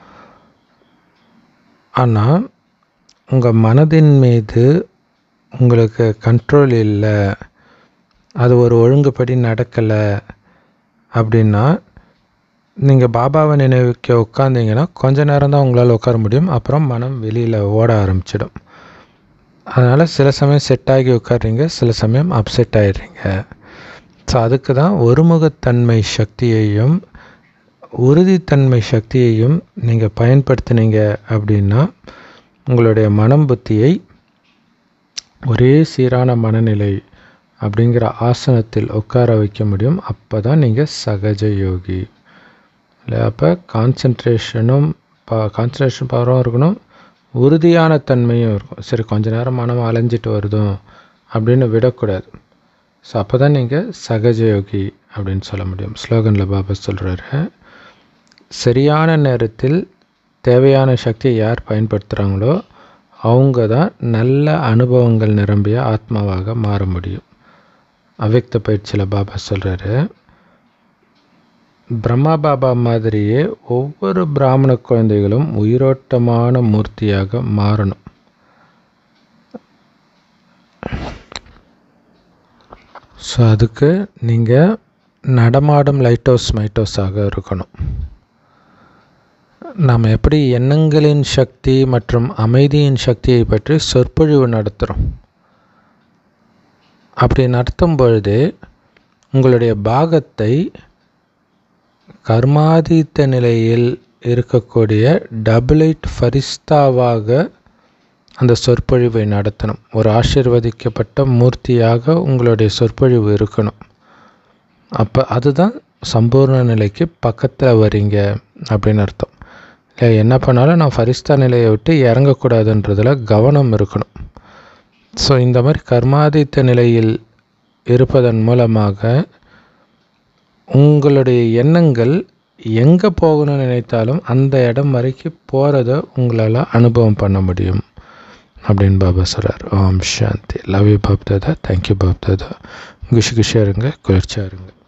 [SPEAKER 1] ஆனால் உங்கள் மனதின் மீது உங்களுக்கு கண்ட்ரோல் இல்லை அது ஒரு ஒழுங்குபடி நடக்கலை அப்படின்னா நீங்கள் பாபாவை நினைவுக்க உட்காந்திங்கன்னா கொஞ்ச நேரம் தான் உங்களால் உட்கார முடியும் அப்புறம் மனம் வெளியில் ஓட ஆரம்பிச்சிடும் அதனால் சில சமயம் செட் ஆகி உட்காடுறீங்க சில சமயம் அப்செட் ஆகிடுறீங்க ஸோ அதுக்கு தான் ஒருமுகத்தன்மை சக்தியையும் உறுதித்தன்மை சக்தியையும் நீங்கள் பயன்படுத்தினீங்க அப்படின்னா உங்களுடைய மனம் புத்தியை ஒரே சீரான மனநிலை அப்படிங்கிற ஆசனத்தில் உட்கார வைக்க முடியும் அப்போ தான் நீங்கள் சகஜ யோகி இல்லை அப்போ கான்சன்ட்ரேஷனும் பா கான்சன்ட்ரேஷன் பவரும் இருக்கணும் உறுதியான தன்மையும் இருக்கும் சரி கொஞ்ச நேரம் மனம் அலைஞ்சிட்டு வருதும் அப்படின்னு விடக்கூடாது ஸோ அப்போ தான் நீங்கள் சகஜ யோகி அப்படின்னு சொல்ல முடியும் ஸ்லோகனில் பாபா சொல்கிறாரு சரியான நேரத்தில் தேவையான சக்தியை யார் பயன்படுத்துகிறாங்களோ அவங்க தான் நல்ல அனுபவங்கள் நிரம்பிய ஆத்மாவாக மாற முடியும் அவ்வக்த பயிற்சியில் பாபா சொல்கிறாரு பிரம்மா பாபா மாதிரியே ஒவ்வொரு பிராமண குழந்தைகளும் உயிரோட்டமான மூர்த்தியாக மாறணும் ஸோ அதுக்கு நீங்கள் நடமாடும் லைட் ஹவுஸ் மைட் ஹவுஸாக இருக்கணும் நாம் எப்படி எண்ணங்களின் சக்தி மற்றும் அமைதியின் சக்தியை பற்றி சொற்பொழிவு நடத்துகிறோம் அப்படி நடத்தும் பொழுது உங்களுடைய பாகத்தை கர்மாதீத்த நிலையில் இருக்கக்கூடிய டபுளைட் ஃபரிஸ்தாவாக அந்த சொற்பொழிவை நடத்தணும் ஒரு ஆசிர்வதிக்கப்பட்ட மூர்த்தியாக உங்களுடைய சொற்பொழிவு இருக்கணும் அப்போ அதுதான் சம்பூர்ண நிலைக்கு பக்கத்தில் வரீங்க அப்படின்னு அர்த்தம் இல்லை என்ன பண்ணாலும் நான் ஃபரிஸ்தா நிலையை விட்டு இறங்கக்கூடாதுன்றதில் கவனம் இருக்கணும் ஸோ இந்த மாதிரி கர்மாதித்த நிலையில் இருப்பதன் மூலமாக உங்களுடைய எண்ணங்கள் எங்கே போகணும்னு நினைத்தாலும் அந்த இடம் வரைக்கும் போகிறத உங்களால் அனுபவம் பண்ண முடியும் அப்படின்னு பாபா சொல்கிறார் Om Shanti love you Bap Dada thank you Bap Dada குஷி குஷியாக இருங்க குளிர்ச்சியாக இருங்க